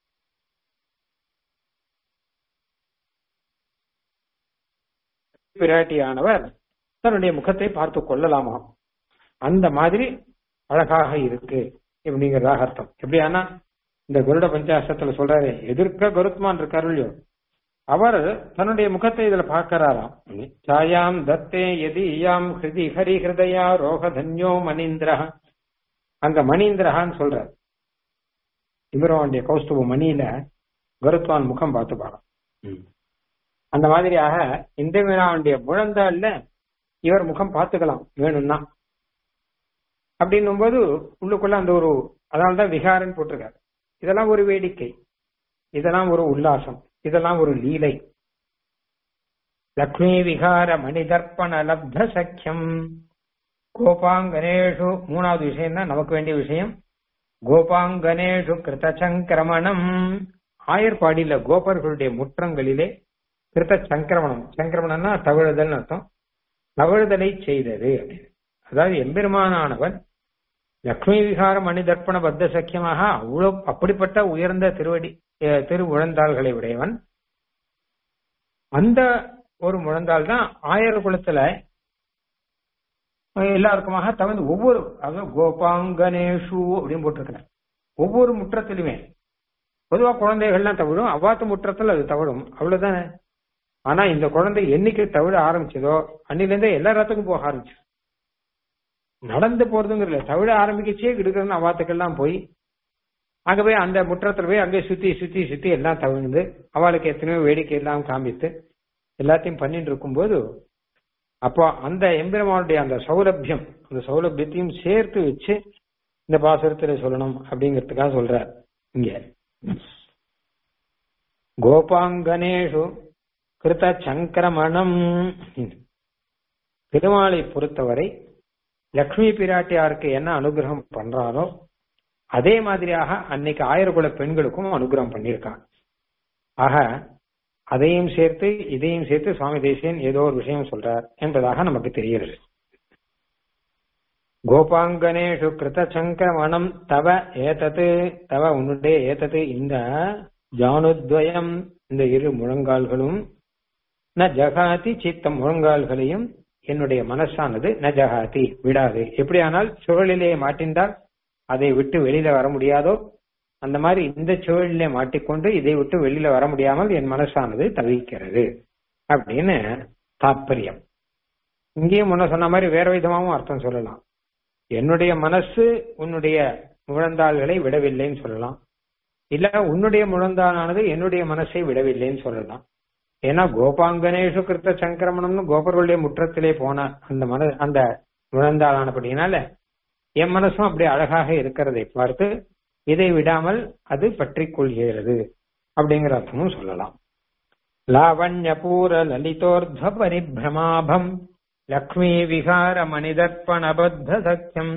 பிராட்டியானவர் தன்னுடைய முகத்தை பார்த்து கொள்ளலாமா அந்த மாதிரி அழகாக இருக்கு அப்படிங்கிறதாக அர்த்தம் எப்படியானா இந்த கருட பஞ்சாசத்துல சொல்றாரு எதிர்க்க கருத்மான் இருக்காரு இல்லையோ அவர் தன்னுடைய முகத்தை இதுல பார்க்கிறாராம் சாயாம் தத்தே எதி யாம் ஹிருதி ஹரி ஹிருதயா ரோகதன்யோ மணீந்திரஹ அங்க மணீந்திரஹான்னு சொல்றார் இவருடைய கௌஸ்துவ மணியில கருத்வான் முகம் பார்த்து பாடம் அந்த மாதிரியாக இந்த மீனாவுடைய முழந்தாள்ல இவர் முகம் பார்த்துக்கலாம் வேணும்னா அப்படின்னும் போது உள்ளுக்குள்ள அந்த ஒரு அதனால்தான் விகாரன் போட்டிருக்காரு இதெல்லாம் ஒரு வேடிக்கை இதெல்லாம் ஒரு உல்லாசம் இதெல்லாம் ஒரு லீலை லக்ஷ்மி விகார மணிதர்ப்பண லப்த சக்கியம் கோபாங்கனேஷு மூணாவது விஷயம் தான் நமக்கு வேண்டிய விஷயம் கோபாங்கனேஷு கிருத சங்கிரமணம் ஆயர்பாடியில கோபர்களுடைய முற்றங்களிலே கிருத்த சங்கிரமணம் சங்கிரமணம்னா தவிழுதல் அர்த்தம் தவிழுதலை செய்தது அதாவது எம்பெருமானானவன் லக்ஷ்மி விகார மணிதர்ப்பண பத்த சக்கியமாக அவ்வளவு அப்படிப்பட்ட உயர்ந்த திருவடி திரு முழந்தாள்களை உடையவன் அந்த ஒரு முழந்தாள் தான் ஆயர் குலத்துல எல்லாருக்குமாக தவிர்த்து ஒவ்வொரு அதாவது கோபாங்கனேஷு அப்படின்னு போட்டிருக்கிறேன் ஒவ்வொரு முற்றத்திலுமே பொதுவா குழந்தைகள்லாம் தவிழும் அவ்வாத்து முற்றத்தில் அது தவிழும் அவ்வளவுதானே ஆனா இந்த குழந்தை என்னைக்கு தவிழ ஆரம்பிச்சதோ அன்னிலிருந்தே எல்லா இடத்துக்கும் போக ஆரம்பிச்சு நடந்து போறதுங்கிறதுல தவிழ ஆரம்பிக்கச்சே கிடுக்கிறன்னு அவாத்துக்கெல்லாம் போய் அங்க போய் அந்த முற்றத்துல போய் அங்கே சுத்தி சுத்தி சுத்தி எல்லாம் தவிழ்ந்து அவளுக்கு எத்தனையோ வேடிக்கை எல்லாம் காமித்து எல்லாத்தையும் பண்ணிட்டு இருக்கும்போது அப்போ அந்த எம்பெருமானுடைய அந்த சௌலபியம் அந்த சௌலபியத்தையும் சேர்த்து வச்சு இந்த பாசுரத்துல சொல்லணும் அப்படிங்கிறதுக்காக சொல்றார் இங்க கோபாங்கனேஷு கிருத சங்கிரமணம் பெருமாளை பொறுத்தவரை லக்ஷ்மி பிராட்டியாருக்கு என்ன அனுகிரகம் பண்றாரோ அதே மாதிரியாக அன்னைக்கு ஆயிரகுல பெண்களுக்கும் அனுகிரகம் பண்ணியிருக்காங்க ஆக அதையும் சேர்த்து இதையும் சேர்த்து சுவாமி தேசியன் ஏதோ ஒரு விஷயம் சொல்றார் என்பதாக நமக்கு தெரிகிறது கோபாங்கனேஷு கிருத சங்கிரமணம் தவ ஏதது தவ உன்னுடைய ஏதது இந்த ஜானுத்வயம் இந்த இரு முழங்கால்களும் ந ஜகாதி சித்தம் முழங்கால்களையும் என்னுடைய மனசானது ந ஜகாதி விடாது எப்படியானால் சுழலிலே மாட்டின்றால் அதை விட்டு வெளியில வர முடியாதோ அந்த மாதிரி இந்த சுழலிலே மாட்டிக்கொண்டு இதை விட்டு வெளியில வர முடியாமல் என் மனசானது தவிக்கிறது அப்படின்னு தாற்பயம் இங்கேயும் முன்ன சொன்ன மாதிரி வேற விதமாகவும் அர்த்தம் சொல்லலாம் என்னுடைய மனசு உன்னுடைய முழந்தாள்களை விடவில்லைன்னு சொல்லலாம் இல்ல உன்னுடைய முழந்தாளானது என்னுடைய மனசை விடவில்லைன்னு சொல்லலாம் ஏன்னா கோபாங்கனேஷு கிருத்த சங்கிரமணம்னு கோபர்களுடைய முற்றத்திலே போன அந்த மன அந்த முழந்தாளானபடினால என் மனசும் அப்படி அழகாக இருக்கிறதை பார்த்து இதை விடாமல் அது பற்றி கொள்கிறது அப்படிங்கிற அர்த்தமும் சொல்லலாம் லாவண்ய பூர லலிதோர்த பரிபிரமாபம் லக்ஷ்மி விகார மணிதர்ப்பணபத்த சக்கியம்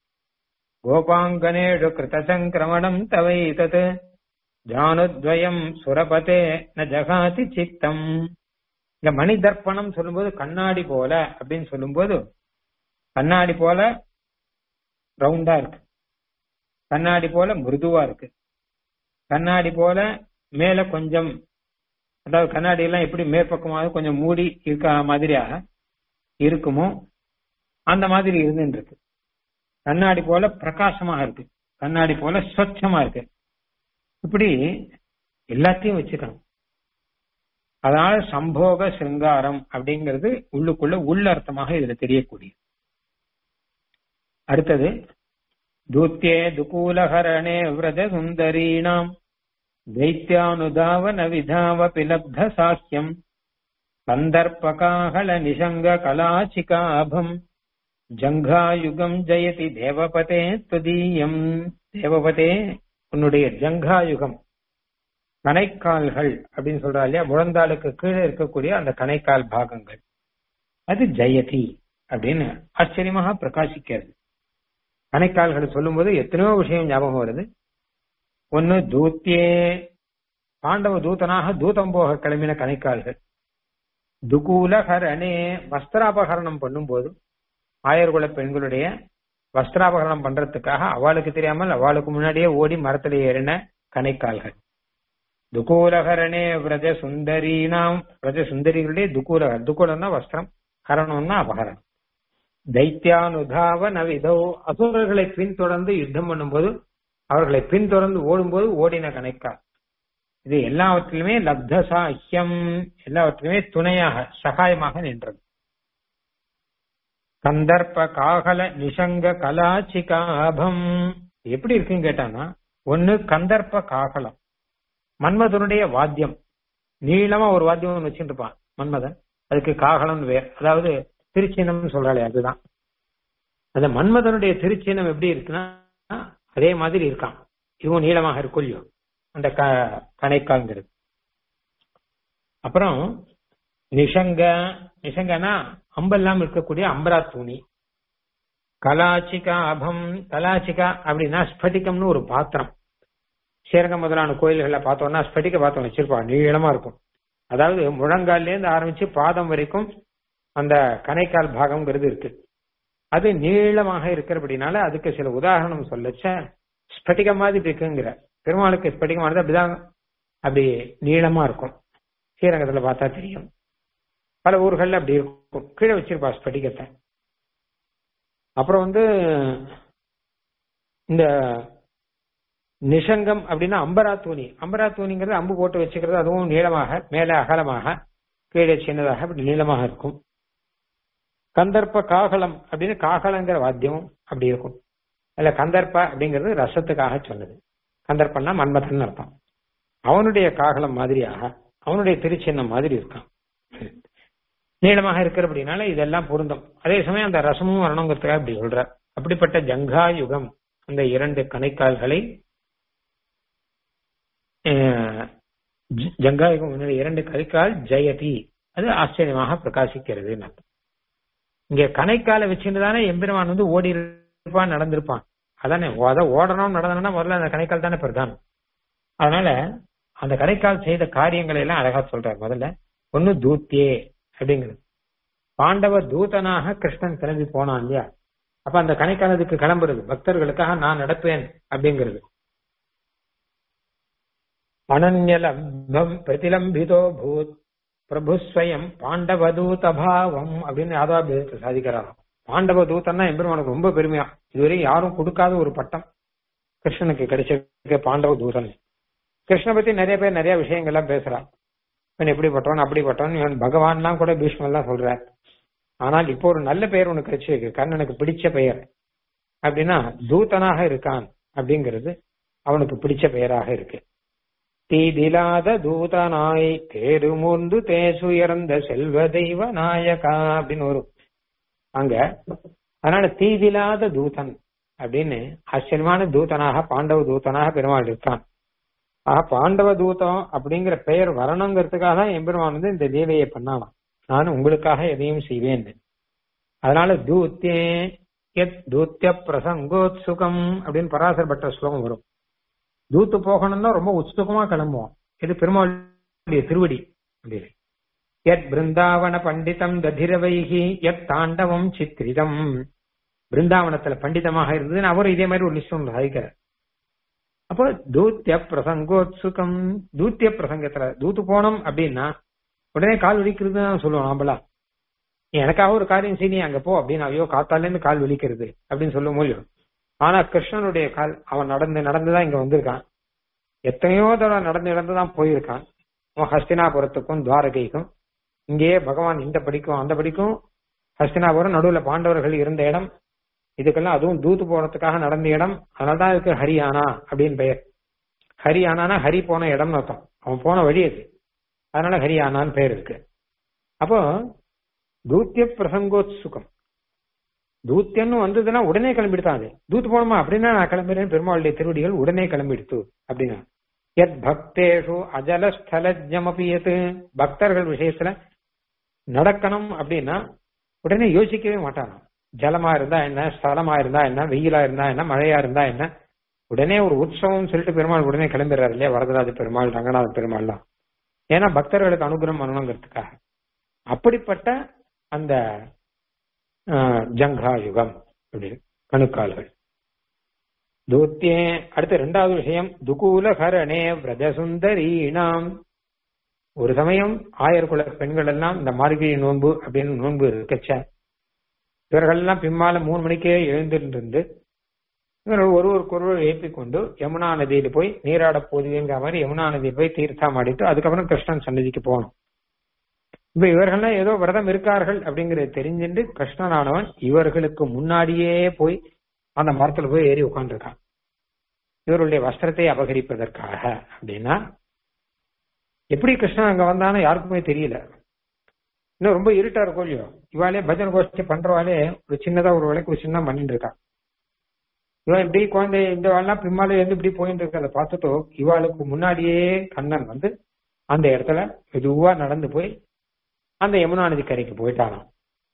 கோபாங்கனேஷு கிருத சங்கிரமணம் தவைதத் ஜானுத்வயம் சுரபதே ந ஜகாதி சித்தம் இந்த மணி தர்ப்பணம் சொல்லும்போது கண்ணாடி போல அப்படின்னு சொல்லும்போது கண்ணாடி போல ரவுண்டா இருக்கு கண்ணாடி போல மிருதுவா இருக்கு கண்ணாடி போல மேல கொஞ்சம் அதாவது கண்ணாடி எல்லாம் எப்படி மேற்பக்கமாக கொஞ்சம் மூடி இருக்க மாதிரியாக இருக்குமோ அந்த மாதிரி இருந்துட்டு இருக்கு கண்ணாடி போல பிரகாசமா இருக்கு கண்ணாடி போல ஸ்வச்சமா இருக்கு இப்படி எல்லாத்தையும் வச்சுக்கணும் அதனால சம்போக சிருங்காரம் அப்படிங்கிறது உள்ளுக்குள்ள உள்ளர்த்தமாக இதுல தெரியக்கூடிய அடுத்தது தூத்தியே துகூலஹரணே விரத சுந்தரீணாம் தைத்தியானுதாவன விதாவ பிலப்த சாஸ்யம் சந்தர்ப்பகாஹல நிஷங்க கலாச்சிகாபம் ஜங்காயுகம் ஜெயதி தேவபதே துதீயம் தேவபதே உன்னுடைய ஜங்காயுகம் கணைக்கால்கள் அப்படின்னு சொல்றா இல்லையா முழந்தாளுக்கு கீழே இருக்கக்கூடிய அந்த கணைக்கால் பாகங்கள் அது ஜெயதி அப்படின்னு ஆச்சரியமாக பிரகாசிக்கிறது கணைக்கால்கள் சொல்லும்போது எத்தனையோ விஷயம் ஞாபகம் வருது ஒன்னு தூத்தியே பாண்டவ தூதனாக தூதம் போக கிளம்பின கணைக்கால்கள் துகூல ஹரணே வஸ்திராபகரணம் பண்ணும்போது ஆயர்குல பெண்களுடைய வஸ்திராபகரணம் பண்றதுக்காக அவளுக்கு தெரியாமல் அவளுக்கு முன்னாடியே ஓடி மரத்துல ஏறின கணைக்கால்கள் துகூலகரணே விரஜ சுந்தரீனாம் விரஜ சுந்தரிகளுடைய துகூலகர் துகூலம்னா வஸ்திரம் கரணம்னா அபகரணம் தைத்தியானுதாவ நவிதோ அசுரர்களை பின்தொடர்ந்து யுத்தம் பண்ணும்போது அவர்களை பின்தொடர்ந்து ஓடும்போது ஓடின கணைக்கால் இது எல்லாவற்றிலுமே லப்த சாஹ்யம் எல்லாவற்றிலுமே துணையாக சகாயமாக நின்றது கந்தர்ப்ப காகல நிஷங்க கலாச்சிகாபம் எப்படி இருக்குன்னு கேட்டானா ஒண்ணு கந்தர்ப்ப காகலம் மன்மதனுடைய வாத்தியம் நீளமா ஒரு வாத்தியம் ஒன்று வச்சுட்டு இருப்பான் மன்மதன் அதுக்கு காகலம்னு வேர் அதாவது திருச்சின்னம் சொல்றாளே அதுதான் அந்த மன்மதனுடைய திருச்சின்னம் எப்படி இருக்குன்னா அதே மாதிரி இருக்கான் இவன் நீளமாக இருக்கும் இல்லையோ அந்த க கணைக்கால்ங்கிறது அப்புறம் நிஷங்க நிஷங்கனா அம்பெல்லாம் இருக்கக்கூடிய அம்பரா துணி கலாச்சிகா அபம் கலாச்சிகா அப்படின்னா ஸ்படிகம்னு ஒரு பாத்திரம் ஸ்ரீரங்கம் முதலான கோயில்கள்ல பார்த்தோம்னா ஸ்படிக பாத்திரம் வச்சிருப்பாங்க நீளமா இருக்கும் அதாவது முழங்கால்ல இருந்து ஆரம்பிச்சு பாதம் வரைக்கும் அந்த கணைக்கால் பாகம்ங்கிறது இருக்கு அது நீளமாக இருக்கிறபடினால அதுக்கு சில உதாரணம் சொல்லச்ச ஸ்பட்டிகம் மாதிரி இருக்குங்கிற பெருமாளுக்கு ஸ்பட்டிகமானது அப்படிதான் அப்படி நீளமா இருக்கும் ஸ்ரீரங்கத்துல பார்த்தா தெரியும் பல ஊர்கள்ல அப்படி இருக்கும் கீழே வச்சிருப்பா ஸ்பட்டிகத்தை அப்புறம் வந்து இந்த நிஷங்கம் அப்படின்னா அம்பரா தூணி அம்பரா தூணிங்கிறது அம்பு போட்டு வச்சுக்கிறது அதுவும் நீளமாக மேலே அகலமாக கீழே சின்னதாக அப்படி நீளமாக இருக்கும் கந்தர்ப்ப காகலம் அப்படின்னு காகலங்கிற வாத்தியம் அப்படி இருக்கும் இல்ல கந்தர்ப்ப அப்படிங்கிறது ரசத்துக்காக சொன்னது கந்தர்ப்பன்னா மன்மதன் அர்த்தம் அவனுடைய காகலம் மாதிரியாக அவனுடைய திருச்சின்னம் மாதிரி இருக்கான் நீளமாக இருக்கிறபடினால இதெல்லாம் பொருந்தும் அதே சமயம் அந்த ரசமும் வரணுங்கிறதுக்காக அப்படி சொல்ற அப்படிப்பட்ட ஜங்கா யுகம் அந்த இரண்டு கணைக்கால்களை ஜங்கா யுகம் இரண்டு கணைக்கால் ஜெயதி அது ஆச்சரியமாக பிரகாசிக்கிறது இங்க கணைக்கால வச்சுட்டு தானே எம்பெருமான் வந்து ஓடி இருப்பான் நடந்திருப்பான் அதானே அதான் ஓடணும் நடந்தனா முதல்ல அந்த கணைக்கால் தானே பிரதானம் அதனால அந்த கணைக்கால் செய்த காரியங்களை எல்லாம் அழகா சொல்றாரு முதல்ல ஒன்னு தூத்தியே அப்படிங்கிறது பாண்டவ தூதனாக கிருஷ்ணன் கிளம்பி போனான் இல்லையா அப்ப அந்த கணைக்காலத்துக்கு கிளம்புறது பக்தர்களுக்காக நான் நடப்பேன் அப்படிங்கிறது அனன்யலப்தம் பிரதிலம்பிதோ பூத் பிரபு ஸ்வயம் பாண்டவதூத பாவம் அப்படின்னு யாதவாபேதத்தை சாதிக்கிறாராம் பாண்டவ தூதன்னா எம்பெருமானுக்கு ரொம்ப பெருமையா இதுவரை யாரும் கொடுக்காத ஒரு பட்டம் கிருஷ்ணனுக்கு கிடைச்சிருக்க பாண்டவ தூதன் கிருஷ்ண பத்தி நிறைய பேர் நிறைய விஷயங்கள்லாம் பேசுறான் இவன் எப்படிப்பட்டவன் அப்படிப்பட்டவன் இவன் பகவான்லாம் கூட பீஷ்மெல்லாம் சொல்றார் ஆனால் இப்போ ஒரு நல்ல பெயர் உனக்கு கிடைச்சிருக்கு கண்ணனுக்கு பிடிச்ச பெயர் அப்படின்னா தூதனாக இருக்கான் அப்படிங்கிறது அவனுக்கு பிடிச்ச பெயராக இருக்கு தீதிலாத தூதனாய் தேடு மூன்று தேசுயர்ந்த செல்வ தெய்வ நாயகா அப்படின்னு வரும் அங்க அதனால தீதிலாத தூதன் அப்படின்னு ஆச்சரியமான தூதனாக பாண்டவ தூதனாக பெருமாள் இருக்கான் ஆக பாண்டவ தூதம் அப்படிங்கிற பெயர் வரணுங்கிறதுக்காக தான் எம்பெருமான் வந்து இந்த லீலையை பண்ணாலாம் நான் உங்களுக்காக எதையும் செய்வேன் அதனால தூத்தியே எத் தூத்திய பிரசங்கோத்சுகம் அப்படின்னு பராசர் பட்ட ஸ்லோகம் வரும் தூத்து போகணும்னா ரொம்ப உத்சுகமா கிளம்புவோம் இது பெருமாளுடைய திருவடி அப்படின்னு எத் பிருந்தாவன பண்டிதம் ததிரவைகி எத் தாண்டவம் சித்திரிதம் பிருந்தாவனத்துல பண்டிதமாக இருந்ததுன்னு அவரும் இதே மாதிரி ஒரு லிஸ்ட் ஒன்று சாதிக்கிறார் அப்போ தூத்திய பிரசங்கோத்சுகம் தூத்திய பிரசங்கத்துல தூத்து போனோம் அப்படின்னா உடனே கால் வலிக்கிறது தான் சொல்லுவோம் நாம்பளா எனக்காக ஒரு காரியம் செய்ய நீ அங்க போ அப்படின்னு ஐயோ காத்தால இருந்து கால் வலிக்கிறது அப்படின்னு சொல்ல முடியும் ஆனா கிருஷ்ணனுடைய கால் அவன் நடந்து நடந்துதான் இங்க வந்திருக்கான் எத்தனையோ தடவை நடந்து நடந்துதான் போயிருக்கான் அவன் ஹஸ்தினாபுரத்துக்கும் துவாரகைக்கும் இங்கேயே பகவான் இந்த படிக்கும் அந்த படிக்கும் ஹஸ்தினாபுரம் நடுவுல பாண்டவர்கள் இருந்த இடம் இதுக்கெல்லாம் அதுவும் தூத்து போறதுக்காக நடந்த இடம் அதனாலதான் இதுக்கு ஹரியானா அப்படின்னு பெயர் ஹரியானானா ஹரி போன இடம்னு அர்த்தம் அவன் போன வழி அது அதனால ஹரியானான்னு பெயர் இருக்கு அப்போ தூத்திய பிரசங்கோத்சுகம் தூத்தியன்னு வந்ததுன்னா உடனே கிளம்பிடுதான் அது தூத்து போனோமா அப்படின்னா நான் கிளம்பிடுறேன் பெருமாளுடைய திருவடிகள் உடனே கிளம்பிடுத்து அப்படின்னா எத் பக்தேஷு அஜலஸ்தலஜமபியத்து பக்தர்கள் விஷயத்துல நடக்கணும் அப்படின்னா உடனே யோசிக்கவே மாட்டாங்க ஜலமா இருந்தா என்ன ஸ்தலமா இருந்தா என்ன வெயிலா இருந்தா என்ன மழையா இருந்தா என்ன உடனே ஒரு உற்சவம் சொல்லிட்டு பெருமாள் உடனே கிளம்பிடுறாரு இல்லையா வரதராஜ பெருமாள் ரங்கநாத பெருமாள்லாம் ஏன்னா பக்தர்களுக்கு அனுகிரகம் பண்ணணுங்கிறதுக்காக அப்படிப்பட்ட அந்த ஆஹ், ஜங்காயுகம் அப்படின்னு கணுக்கால்கள் தூத்தியே அடுத்த ரெண்டாவது விஷயம் துகூலகரணே விரதசுந்தரீணாம் ஒரு சமயம் ஆயர்குல பெண்கள் எல்லாம் இந்த மார்கழி நோன்பு அப்படின்னு நோன்பு இருக்கச்ச இவர்கள் எல்லாம் பின்னால மூணு மணிக்கே எழுந்திருந்து இவர்கள் ஒருவருக்கு ஒருவர் ஏற்றிக் கொண்டு யமுனா நதியில போய் நீராட போதுங்கிற மாதிரி யமுனா நதியில் போய் தீர்த்தம் ஆடிட்டு அதுக்கப்புறம் கிருஷ்ணன் சன்னதிக்கு போகணும் இப்ப இவர்கள்லாம் ஏதோ விரதம் இருக்கார்கள் அப்படிங்கறது தெரிஞ்சுட்டு கிருஷ்ணனானவன் இவர்களுக்கு முன்னாடியே போய் அந்த மரத்துல போய் ஏறி உட்காந்துருக்கான் இவருடைய வஸ்திரத்தை அபகரிப்பதற்காக அப்படின்னா எப்படி கிருஷ்ணன் அங்க வந்தானோ யாருக்குமே தெரியல இன்னும் ரொம்ப இருட்டா இருக்கும் இல்லையோ இவாளே பஜனை கோஷ்டி பண்றவாளே ஒரு சின்னதா ஒரு விளக்கு ஒரு சின்ன பண்ணிட்டு இருக்கா இவன் இப்படி குழந்தை இந்த வாழலாம் பின்னாலே இருந்து இப்படி போயிட்டு இருக்கிறத பார்த்துட்டோ இவாளுக்கு முன்னாடியே கண்ணன் வந்து அந்த இடத்துல மெதுவா நடந்து போய் அந்த யமுனா நதி கரைக்கு போயிட்டானாம்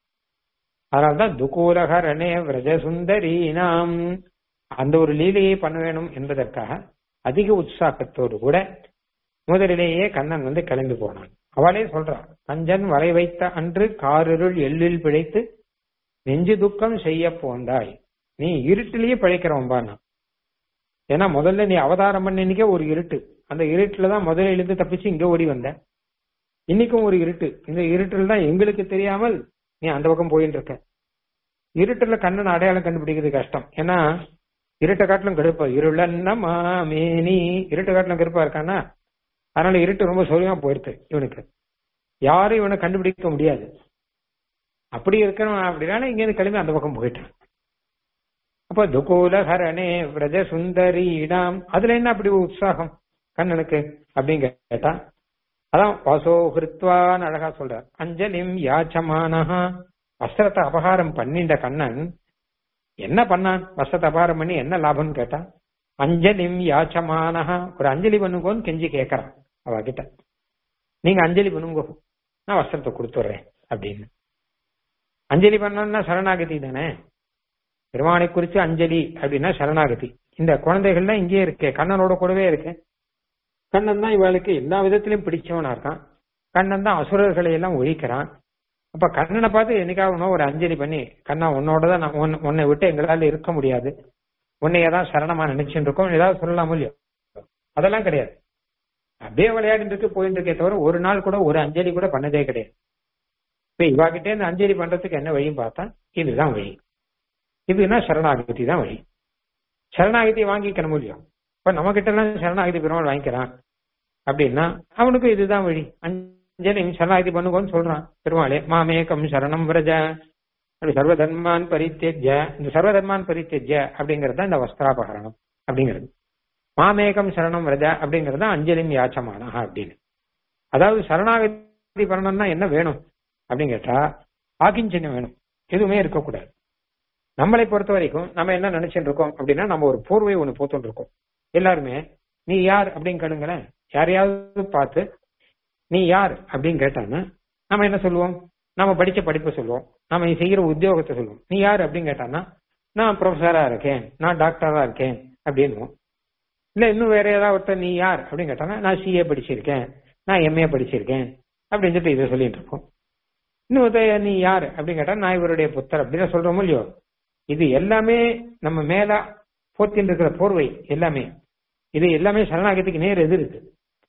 அதனால்தான் துகூலகரணே விரஜ சுந்தரீனாம் அந்த ஒரு லீலையை பண்ண வேணும் என்பதற்காக அதிக உற்சாகத்தோடு கூட முதலிலேயே கண்ணன் வந்து கிளம்பி போனான் அவளே சொல்றான் கஞ்சன் வரை வைத்த அன்று காரிருள் எள்ளில் பிழைத்து நெஞ்சு துக்கம் செய்ய போந்தாய் நீ இருட்டிலேயே பிழைக்கிறவன்பா நான் ஏன்னா முதல்ல நீ அவதாரம் பண்ணினிக்கே ஒரு இருட்டு அந்த இருட்டுல தான் முதல்ல இழுத்து தப்பிச்சு இங்க ஓடி வந்த இன்னைக்கும் ஒரு இருட்டு இந்த இருட்டில் தான் எங்களுக்கு தெரியாமல் நீ அந்த பக்கம் போயிட்டு இருக்க இருட்டுல கண்ணன் அடையாளம் கண்டுபிடிக்கிறது கஷ்டம் ஏன்னா இருட்ட காட்டிலும் கடுப்பா இருளன்ன மாமேனி இருட்டு காட்டிலும் கருப்பா இருக்கானா அதனால இருட்டு ரொம்ப சௌரியமா போயிருக்கு இவனுக்கு யாரும் இவனை கண்டுபிடிக்க முடியாது அப்படி இருக்கிறவன் அப்படின்னா இங்க இருந்து கிளம்பி அந்த பக்கம் போயிட்டான் அப்ப துகூல ஹரணே விரஜ சுந்தரீடாம் அதுல என்ன அப்படி உற்சாகம் கண்ணனுக்கு அப்படின்னு கேட்டா அதான் வாசோ ஹிருத்வான்னு அழகா சொல்றார் அஞ்சலிம் யாச்சமானஹா வஸ்திரத்தை அபகாரம் பண்ணின்ற கண்ணன் என்ன பண்ணான் வஸ்திரத்தை அபகாரம் பண்ணி என்ன லாபம்னு கேட்டா அஞ்சலிம் யாச்சமானஹா ஒரு அஞ்சலி பண்ணுங்கோன்னு கெஞ்சி கேட்கறான் அவ கிட்ட நீங்க அஞ்சலி பண்ணுங்கோ நான் வஸ்திரத்தை கொடுத்துட்றேன் அப்படின்னு அஞ்சலி பண்ணணும்னா சரணாகதி தானே பெருமானை குறிச்சு அஞ்சலி அப்படின்னா சரணாகதி இந்த குழந்தைகள்லாம் இங்கேயே இருக்கே கண்ணனோட கூடவே இருக்கு கண்ணன் தான் இவளுக்கு எல்லா விதத்திலும் பிடிச்சவனா இருக்கான் கண்ணன் தான் அசுரர்களை எல்லாம் ஒழிக்கிறான் அப்ப கண்ணனை பார்த்து என்னைக்காவது ஒரு அஞ்சலி பண்ணி கண்ணா உன்னோட தான் நான் உன்னை- உன்னை விட்டு எங்களால இருக்க முடியாது உன்னையே தான் சரணமா நினைச்சுட்டு இருக்கோம் ஏதாவது சொல்லலாம் இல்லையோ அதெல்லாம் கிடையாது அப்படியே விளையாடிட்டு இருக்கு போயிட்டு இருக்கே தவிர ஒரு நாள் கூட ஒரு அஞ்சலி கூட பண்ணதே கிடையாது இப்ப இவாகிட்டே இந்த அஞ்சலி பண்றதுக்கு என்ன வழியும் பார்த்தா இதுதான் வழி இதுனா சரணாகதி தான் வழி சரணாகதி வாங்கிக்கணும் இல்லையோ இப்ப நம்ம கிட்ட எல்லாம் சரணாகதி பெருமாள் வாங்கிக்கிறான் அப்படின்னா அவனுக்கு இதுதான் வழி அஞ்சலி சரணாகதி பண்ணுங்கன்னு சொல்றான் பெருமாளே மாமேகம் சரணம் விரஜ அப்படி சர்வதர்மான் பரித்தேஜ்ய இந்த சர்வதர்மான் பரித்தேஜ்ய அப்படிங்கிறது தான் இந்த வஸ்திராபகரணம் அப்படிங்கிறது மாமேகம் சரணம் விரஜ அப்படிங்கிறது தான் அஞ்சலின் யாச்சமானா அப்படின்னு அதாவது சரணாகதி பண்ணணும்னா என்ன வேணும் அப்படின்னு கேட்டா ஆக்கிஞ்சன்யம் வேணும் எதுவுமே இருக்கக்கூடாது நம்மளை பொறுத்த வரைக்கும் நம்ம என்ன நினைச்சிட்டு இருக்கோம் அப்படின்னா நம்ம ஒரு போர்வை ஒண்ணு போத்துட்டு இருக்கோம் எல்லாருமே நீ யார் அப்படின்னு கேளுங்களேன் யாரையாவது பார்த்து நீ யார் அப்படின்னு கேட்டான்னா நம்ம என்ன சொல்லுவோம் நம்ம படிச்ச படிப்பை சொல்லுவோம் நம்ம செய்யற உத்தியோகத்தை சொல்லுவோம் நீ யார் அப்படின்னு கேட்டான்னா நான் ப்ரொஃபஸரா இருக்கேன் நான் டாக்டரா இருக்கேன் அப்படின்னுவோம் இல்ல இன்னும் வேற ஏதாவது ஒருத்தர் நீ யார் அப்படின்னு கேட்டானா நான் சிஏ படிச்சிருக்கேன் நான் எம்ஏ படிச்சிருக்கேன் அப்படின்னு சொல்லிட்டு இதை சொல்லிட்டு இருக்கோம் இன்னும் ஒருத்தர் நீ யார் அப்படின்னு கேட்டா நான் இவருடைய புத்தர் அப்படின்னு சொல்றோமோ இல்லையோ இது எல்லாமே நம்ம மேல போத்தின்னு இருக்கிற போர்வை எல்லாமே இது எல்லாமே சரணாகதிக்கு நேர் எதிர் இருக்கு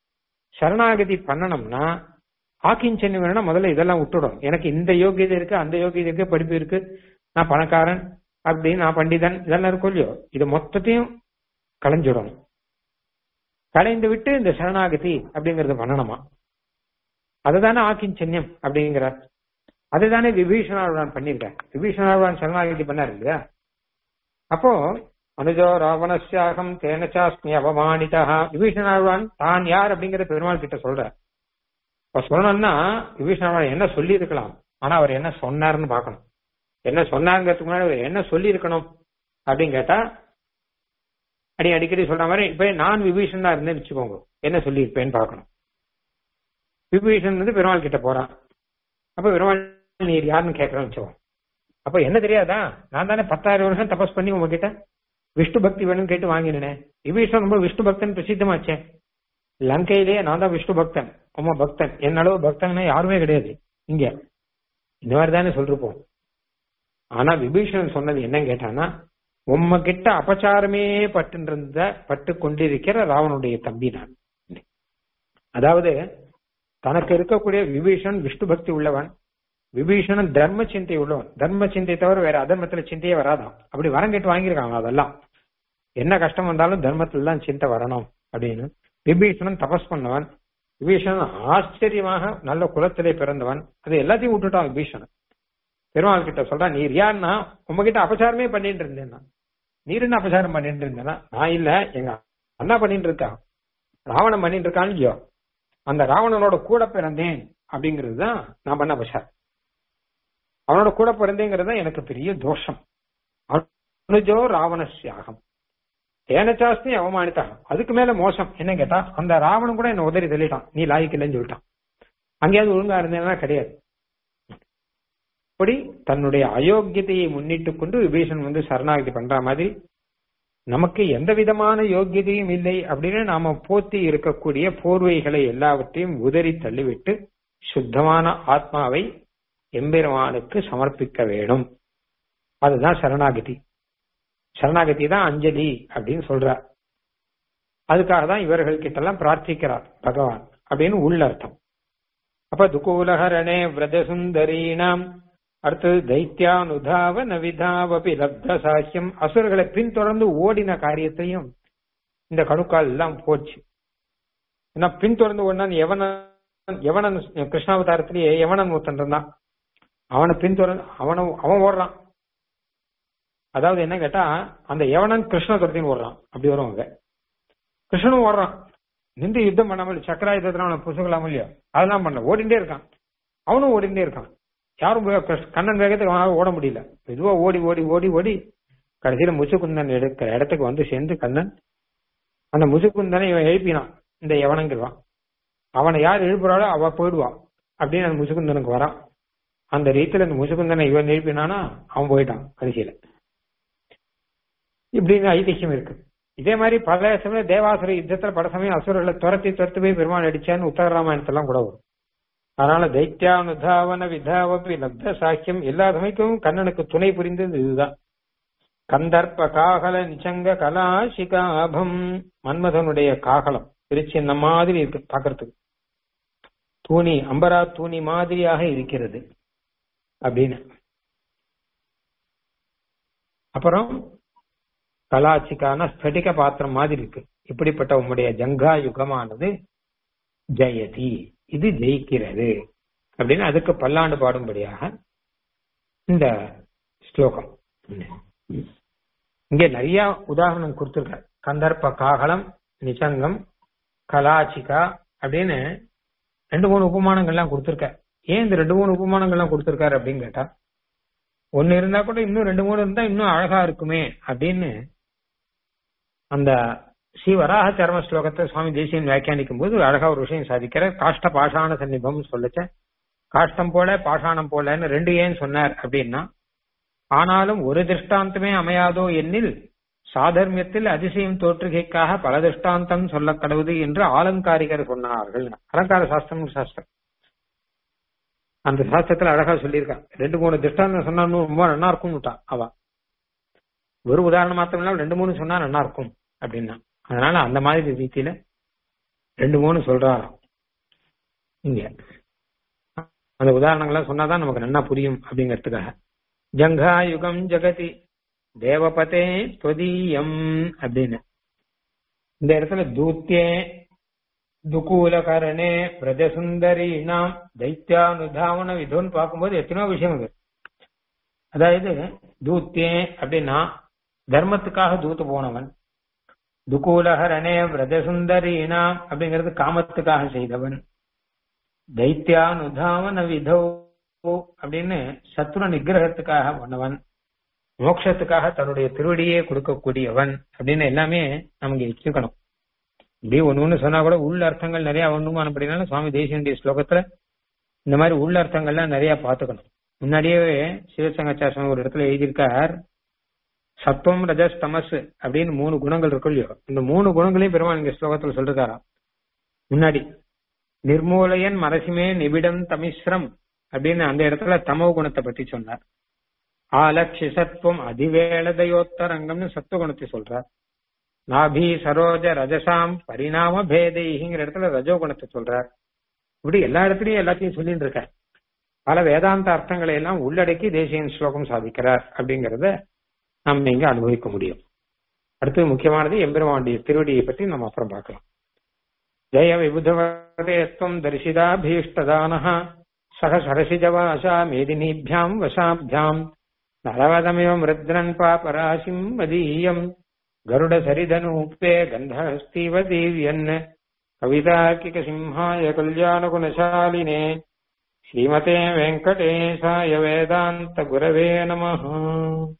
சரணாகதி பண்ணணும்னா ஆக்கிஞ்சன்யம் வேணும்னா முதல்ல இதெல்லாம் விட்டுடும் எனக்கு இந்த யோகியதை இருக்கு அந்த யோகியதை இருக்கு படிப்பு இருக்கு நான் பணக்காரன் அப்படின்னு நான் பண்டிதன் இதெல்லாம் இருக்கும் இல்லையோ இது மொத்தத்தையும் களைஞ்சிடணும் களைந்து விட்டு இந்த சரணாகதி அப்படிங்கறத பண்ணணுமா அதுதானே ஆக்கிஞ்சன்யம் அப்படிங்கிறார் அதுதானே விபீஷணாழ்வான் பண்ணிருக்கார் விபீஷணாழ்வான் சரணாகதி பண்ணார் இல்லையா அப்போ அனுஜோ ராவணஸ்யாகம் தேனச்சாஸ்மி அவமானிதா விபீஷணாழ்வான் தான் யார் அப்படிங்கறத பெருமாள் கிட்ட சொல்ற இப்ப சொல்லணும்னா விபீஷணாழ்வான் என்ன சொல்லி இருக்கலாம் ஆனா அவர் என்ன சொன்னாருன்னு பார்க்கணும் என்ன சொன்னாருங்கிறதுக்கு முன்னாடி அவர் என்ன சொல்லி இருக்கணும் அப்படின்னு கேட்டா அடி அடிக்கடி சொல்ற மாதிரி இப்ப நான் விபீஷணா இருந்தேன்னு வச்சுக்கோங்க என்ன சொல்லியிருப்பேன்னு பார்க்கணும் விபீஷன் வந்து பெருமாள் கிட்ட போறான் அப்ப பெருமாள் நீர் யாருன்னு கேட்கறேன்னு வச்சுக்கோ அப்ப என்ன தெரியாதா நான் தானே பத்தாயிரம் வருஷம் தபஸ் பண்ணி உங்ககிட்ட விஷ்ணு பக்தி வேணும்னு கேட்டு வாங்கினேன் விபீஷன் ரொம்ப விஷ்ணு பக்தன் பிரசித்தமாச்சே லங்கையிலேயே நான் தான் விஷ்ணு பக்தன் உமா பக்தன் என் அளவு பக்தன்னா யாருமே கிடையாது இங்க இந்த மாதிரி தானே சொல்லிருப்போம் ஆனா விபீஷணன் சொன்னது என்ன கேட்டானா உம்ம கிட்ட அபச்சாரமே பட்டு பட்டு கொண்டிருக்கிற ராவனுடைய தம்பி நான் அதாவது தனக்கு இருக்கக்கூடிய விபீஷன் விஷ்ணு பக்தி உள்ளவன் விபீஷணன் தர்ம சிந்தை உள்ளவன் தர்ம சிந்தை தவிர வேற அதர்மத்துல சிந்தையே வராதான் அப்படி வரம் கேட்டு வாங்கியிருக்காங்க அதெல்லாம் என்ன கஷ்டம் வந்தாலும் தர்மத்துல தான் சிந்தை வரணும் அப்படின்னு விபீஷணன் தபஸ் பண்ணவன் விபீஷணன் ஆச்சரியமாக நல்ல குலத்திலே பிறந்தவன் அது எல்லாத்தையும் விட்டுட்டான் விபீஷணன் பெருமாள் கிட்ட சொல்றான் நீர் யாருன்னா உங்ககிட்ட அபச்சாரமே பண்ணிட்டு இருந்தேன்னா நீர் என்ன அபச்சாரம் பண்ணிட்டு இருந்தேன்னா நான் இல்ல எங்க அண்ணா பண்ணிட்டு இருக்கான் ராவணன் பண்ணிட்டு இருக்கான் இல்லையோ அந்த ராவணனோட கூட பிறந்தேன் அப்படிங்கிறது தான் நான் பண்ண அபச்சாரம் அவனோட கூட பிறந்தேங்கிறது தான் எனக்கு பெரிய தோஷம் அனுஜோ ராவணசியாகம் ஏனச்சாஸ்தி அவமானித்தான் அதுக்கு மேல மோசம் என்ன கேட்டா அந்த ராவணன் கூட என்ன உதறி தள்ளிட்டான் நீ லாய்க்கு இல்லைன்னு சொல்லிட்டான் அங்கேயாவது ஒழுங்கா இருந்தேன்னா கிடையாது அப்படி தன்னுடைய அயோக்கியத்தையை முன்னிட்டு கொண்டு விபீஷன் வந்து சரணாகதி பண்ற மாதிரி நமக்கு எந்த விதமான யோக்கியதையும் இல்லை அப்படின்னு நாம போத்தி இருக்கக்கூடிய போர்வைகளை எல்லாவற்றையும் உதறி தள்ளிவிட்டு சுத்தமான ஆத்மாவை எம்பெருமானுக்கு சமர்ப்பிக்க வேணும் அதுதான் சரணாகதி சரணாகதி தான் அஞ்சலி அப்படின்னு சொல்றார் அதுக்காக தான் இவர்கள் கிட்ட எல்லாம் பிரார்த்திக்கிறார் பகவான் அப்படின்னு உள்ளர்த்தம் அப்ப துகூலஹரணே விரதசுந்தரீனாம் அடுத்தது தைத்தியானுதாவ நவிதாவபி லப்த சாஹ்யம் அசுரர்களை பின்தொடர்ந்து ஓடின காரியத்தையும் இந்த கணுக்கால் எல்லாம் போச்சு ஏன்னா பின்தொடர்ந்து ஓடினான் எவனன் எவனன் கிருஷ்ணாவதாரத்திலேயே எவனன் ஒருத்தன் இருந்தான் அவனை பின்தொடர்ந்து அவனை அவன் ஓடுறான் அதாவது என்ன கேட்டா அந்த எவனன் கிருஷ்ண துரத்தின்னு ஓடுறான் அப்படி வரும் அங்க கிருஷ்ணனும் ஓடுறான் நின்று யுத்தம் பண்ணாமல் சக்கராயுதத்துல அவனை புசுகலாம் இல்லையோ அதெல்லாம் பண்ண ஓடிண்டே இருக்கான் அவனும் ஓடிண்டே இருக்கான் யாரும் கண்ணன் வேகத்துக்கு அவனால ஓட முடியல மெதுவா ஓடி ஓடி ஓடி ஓடி கடைசியில முசுக்குந்தன் எடுக்கிற இடத்துக்கு வந்து சேர்ந்து கண்ணன் அந்த முசுக்குந்தனை இவன் எழுப்பினான் இந்த எவனங்கிறான் அவனை யார் எழுப்புறாளோ அவ போயிடுவான் அப்படின்னு அந்த முசுக்குந்தனுக்கு வரான் அந்த ரீதியில அந்த முசுக்குந்தனை இவன் எழுப்பினானா அவன் போயிட்டான் கடைசியில இப்படின்னு ஐதிஹ்யம் இருக்கு இதே மாதிரி பல சமயம் தேவாசுர யுத்தத்துல பல சமயம் அசுரர்களை துரத்தி துரத்து போய் பெருமாள் அடிச்சான்னு உத்தர ராமாயணத்தெல்லாம் கூட வரும் அதனால தைத்தியானுதாவன விதாவபி லப்த சாக்கியம் எல்லா சமயத்தும் கண்ணனுக்கு துணை புரிந்தது இதுதான் கந்தர்ப்ப காகல நிச்சங்க கலாசிகாபம் மன்மதனுடைய காகலம் திருச்சி இந்த மாதிரி இருக்கு பாக்குறதுக்கு தூணி அம்பரா தூணி மாதிரியாக இருக்கிறது அப்படின்னு அப்புறம் கலாச்சிக்கான ஸ்படிக பாத்திரம் மாதிரி இருக்கு இப்படிப்பட்ட உம்முடைய ஜங்கா யுகமானது ஜெயதி இது ஜெயிக்கிறது அப்படின்னு அதுக்கு பல்லாண்டு பாடும்படியாக இந்த ஸ்லோகம் இங்க நிறைய உதாரணம் கொடுத்திருக்க கந்தர்ப்ப காகலம் நிச்சங்கம் கலாச்சிகா அப்படின்னு ரெண்டு மூணு உபமானங்கள்லாம் கொடுத்திருக்க ஏன் இந்த ரெண்டு மூணு உபமானங்கள்லாம் கொடுத்திருக்காரு அப்படின்னு கேட்டா ஒன்னு இருந்தா கூட இன்னும் ரெண்டு மூணு இருந்தா இன்னும் அழகா இருக்குமே அப்படின்னு அந்த ஸ்ரீ வராக சர்ம ஸ்லோகத்தை சுவாமி தேசியன் வியாக்கியானிக்கும் போது அழகா ஒரு விஷயம் சாதிக்கிற காஷ்ட பாஷாண சன்னிபம் சொல்லுச்ச காஷ்டம் போல பாஷாணம் போலன்னு ரெண்டு ஏன் சொன்னார் அப்படின்னா ஆனாலும் ஒரு திருஷ்டாந்தமே அமையாதோ எண்ணில் சாதர்மியத்தில் அதிசயம் தோற்றுகைக்காக பல திருஷ்டாந்தம் சொல்ல கடவுது என்று ஆலங்காரிகர் சொன்னார்கள் அலங்கார சாஸ்திரம் சாஸ்திரம் அந்த சாஸ்திரத்துல அழகா சொல்லியிருக்கா ரெண்டு மூணு திருஷ்டாந்தம் சொன்னா ரொம்ப நல்லா இருக்கும்னுட்டான் அவ ஒரு உதாரணம் மாத்திரம் இல்லாம ரெண்டு மூணு சொன்னா நல்லா இருக்கும் அப்படின்னா அதனால அந்த மாதிரி ரீதியில ரெண்டு மூணு சொல்றாராம் இங்க அந்த உதாரணங்கள்லாம் சொன்னாதான் நமக்கு நல்லா புரியும் அப்படிங்கிறதுக்காக ஜங்கா யுகம் ஜெகதி தேவபதே தொதீயம் அப்படின்னு இந்த இடத்துல தூத்தியே துகூலகரணே பிரஜசுந்தரீனாம் தைத்தியானுதாவன விதோன்னு பார்க்கும்போது எத்தனையோ விஷயம் இருக்கு அதாவது தூத்தியே அப்படின்னா தர்மத்துக்காக தூத்து போனவன் துகூலஹரணே விரதசுந்தரீனாம் அப்படிங்கிறது காமத்துக்காக செய்தவன் தைத்தியானுதாவன விதோ அப்படின்னு சத்ரு நிகிரகத்துக்காக பண்ணவன் மோட்சத்துக்காக தன்னுடைய திருவடியே கொடுக்கக்கூடியவன் அப்படின்னு எல்லாமே நமக்கு வச்சுக்கணும் இப்படி ஒண்ணு ஒண்ணு சொன்னா கூட உள்ள அர்த்தங்கள் நிறைய ஒண்ணுமா அப்படின்னாலும் சுவாமி தேசியனுடைய ஸ்லோகத்துல இந்த மாதிரி உள்ள அர்த்தங்கள்லாம் நிறைய பாத்துக்கணும் முன்னாடியே சிவசங்காச்சாரம் ஒரு இடத்துல எழுதியிருக்கார் சத்துவம் ரஜஸ் தமஸ் அப்படின்னு மூணு குணங்கள் இருக்கும் இல்லையோ இந்த மூணு குணங்களையும் பெருமாள் இங்க ஸ்லோகத்துல சொல்றாராம் முன்னாடி நிர்மூலையன் மரசிமே நிபிடம் தமிஸ்ரம் அப்படின்னு அந்த இடத்துல தமோ குணத்தை பத்தி சொன்னார் ஆலட்சி சத்துவம் அதிவேளதையோத்தரங்கம்னு சத்துவகுணத்தை சொல்றார் நாபி சரோஜ ரஜசாம் பரிணாம பேதைங்கிற இடத்துல ரஜோகுணத்தை சொல்றார் இப்படி எல்லா இடத்துலயும் எல்லாத்தையும் சொல்லிட்டு இருக்க பல வேதாந்த அர்த்தங்களை எல்லாம் உள்ளடக்கி தேசியன் ஸ்லோகம் சாதிக்கிறார் அப்படிங்கறத நம்ம இங்க அனுபவிக்க முடியும் அடுத்து முக்கியமானது எம்பெருமானுடைய திருவடியை பற்றி நம்ம அப்புறம் பார்க்கலாம் ஜெய விபுதவரேத்வம் தரிசிதாபீஷ்டதானः சக சரசிஜவாசா மேதினீभ्याम् வசாभ्याम् நரவதமிவ மிருத்ரன் பாபராசிம் மதீயம் கருட சரிதனூப்பே கந்தஹஸ்தீவ தீவ்யன் கவிதார்க்கிக சிம்ஹாய கல்யாண குணசாலினே ஸ்ரீமதே வெங்கடேசாய வேதாந்த குரவே நமः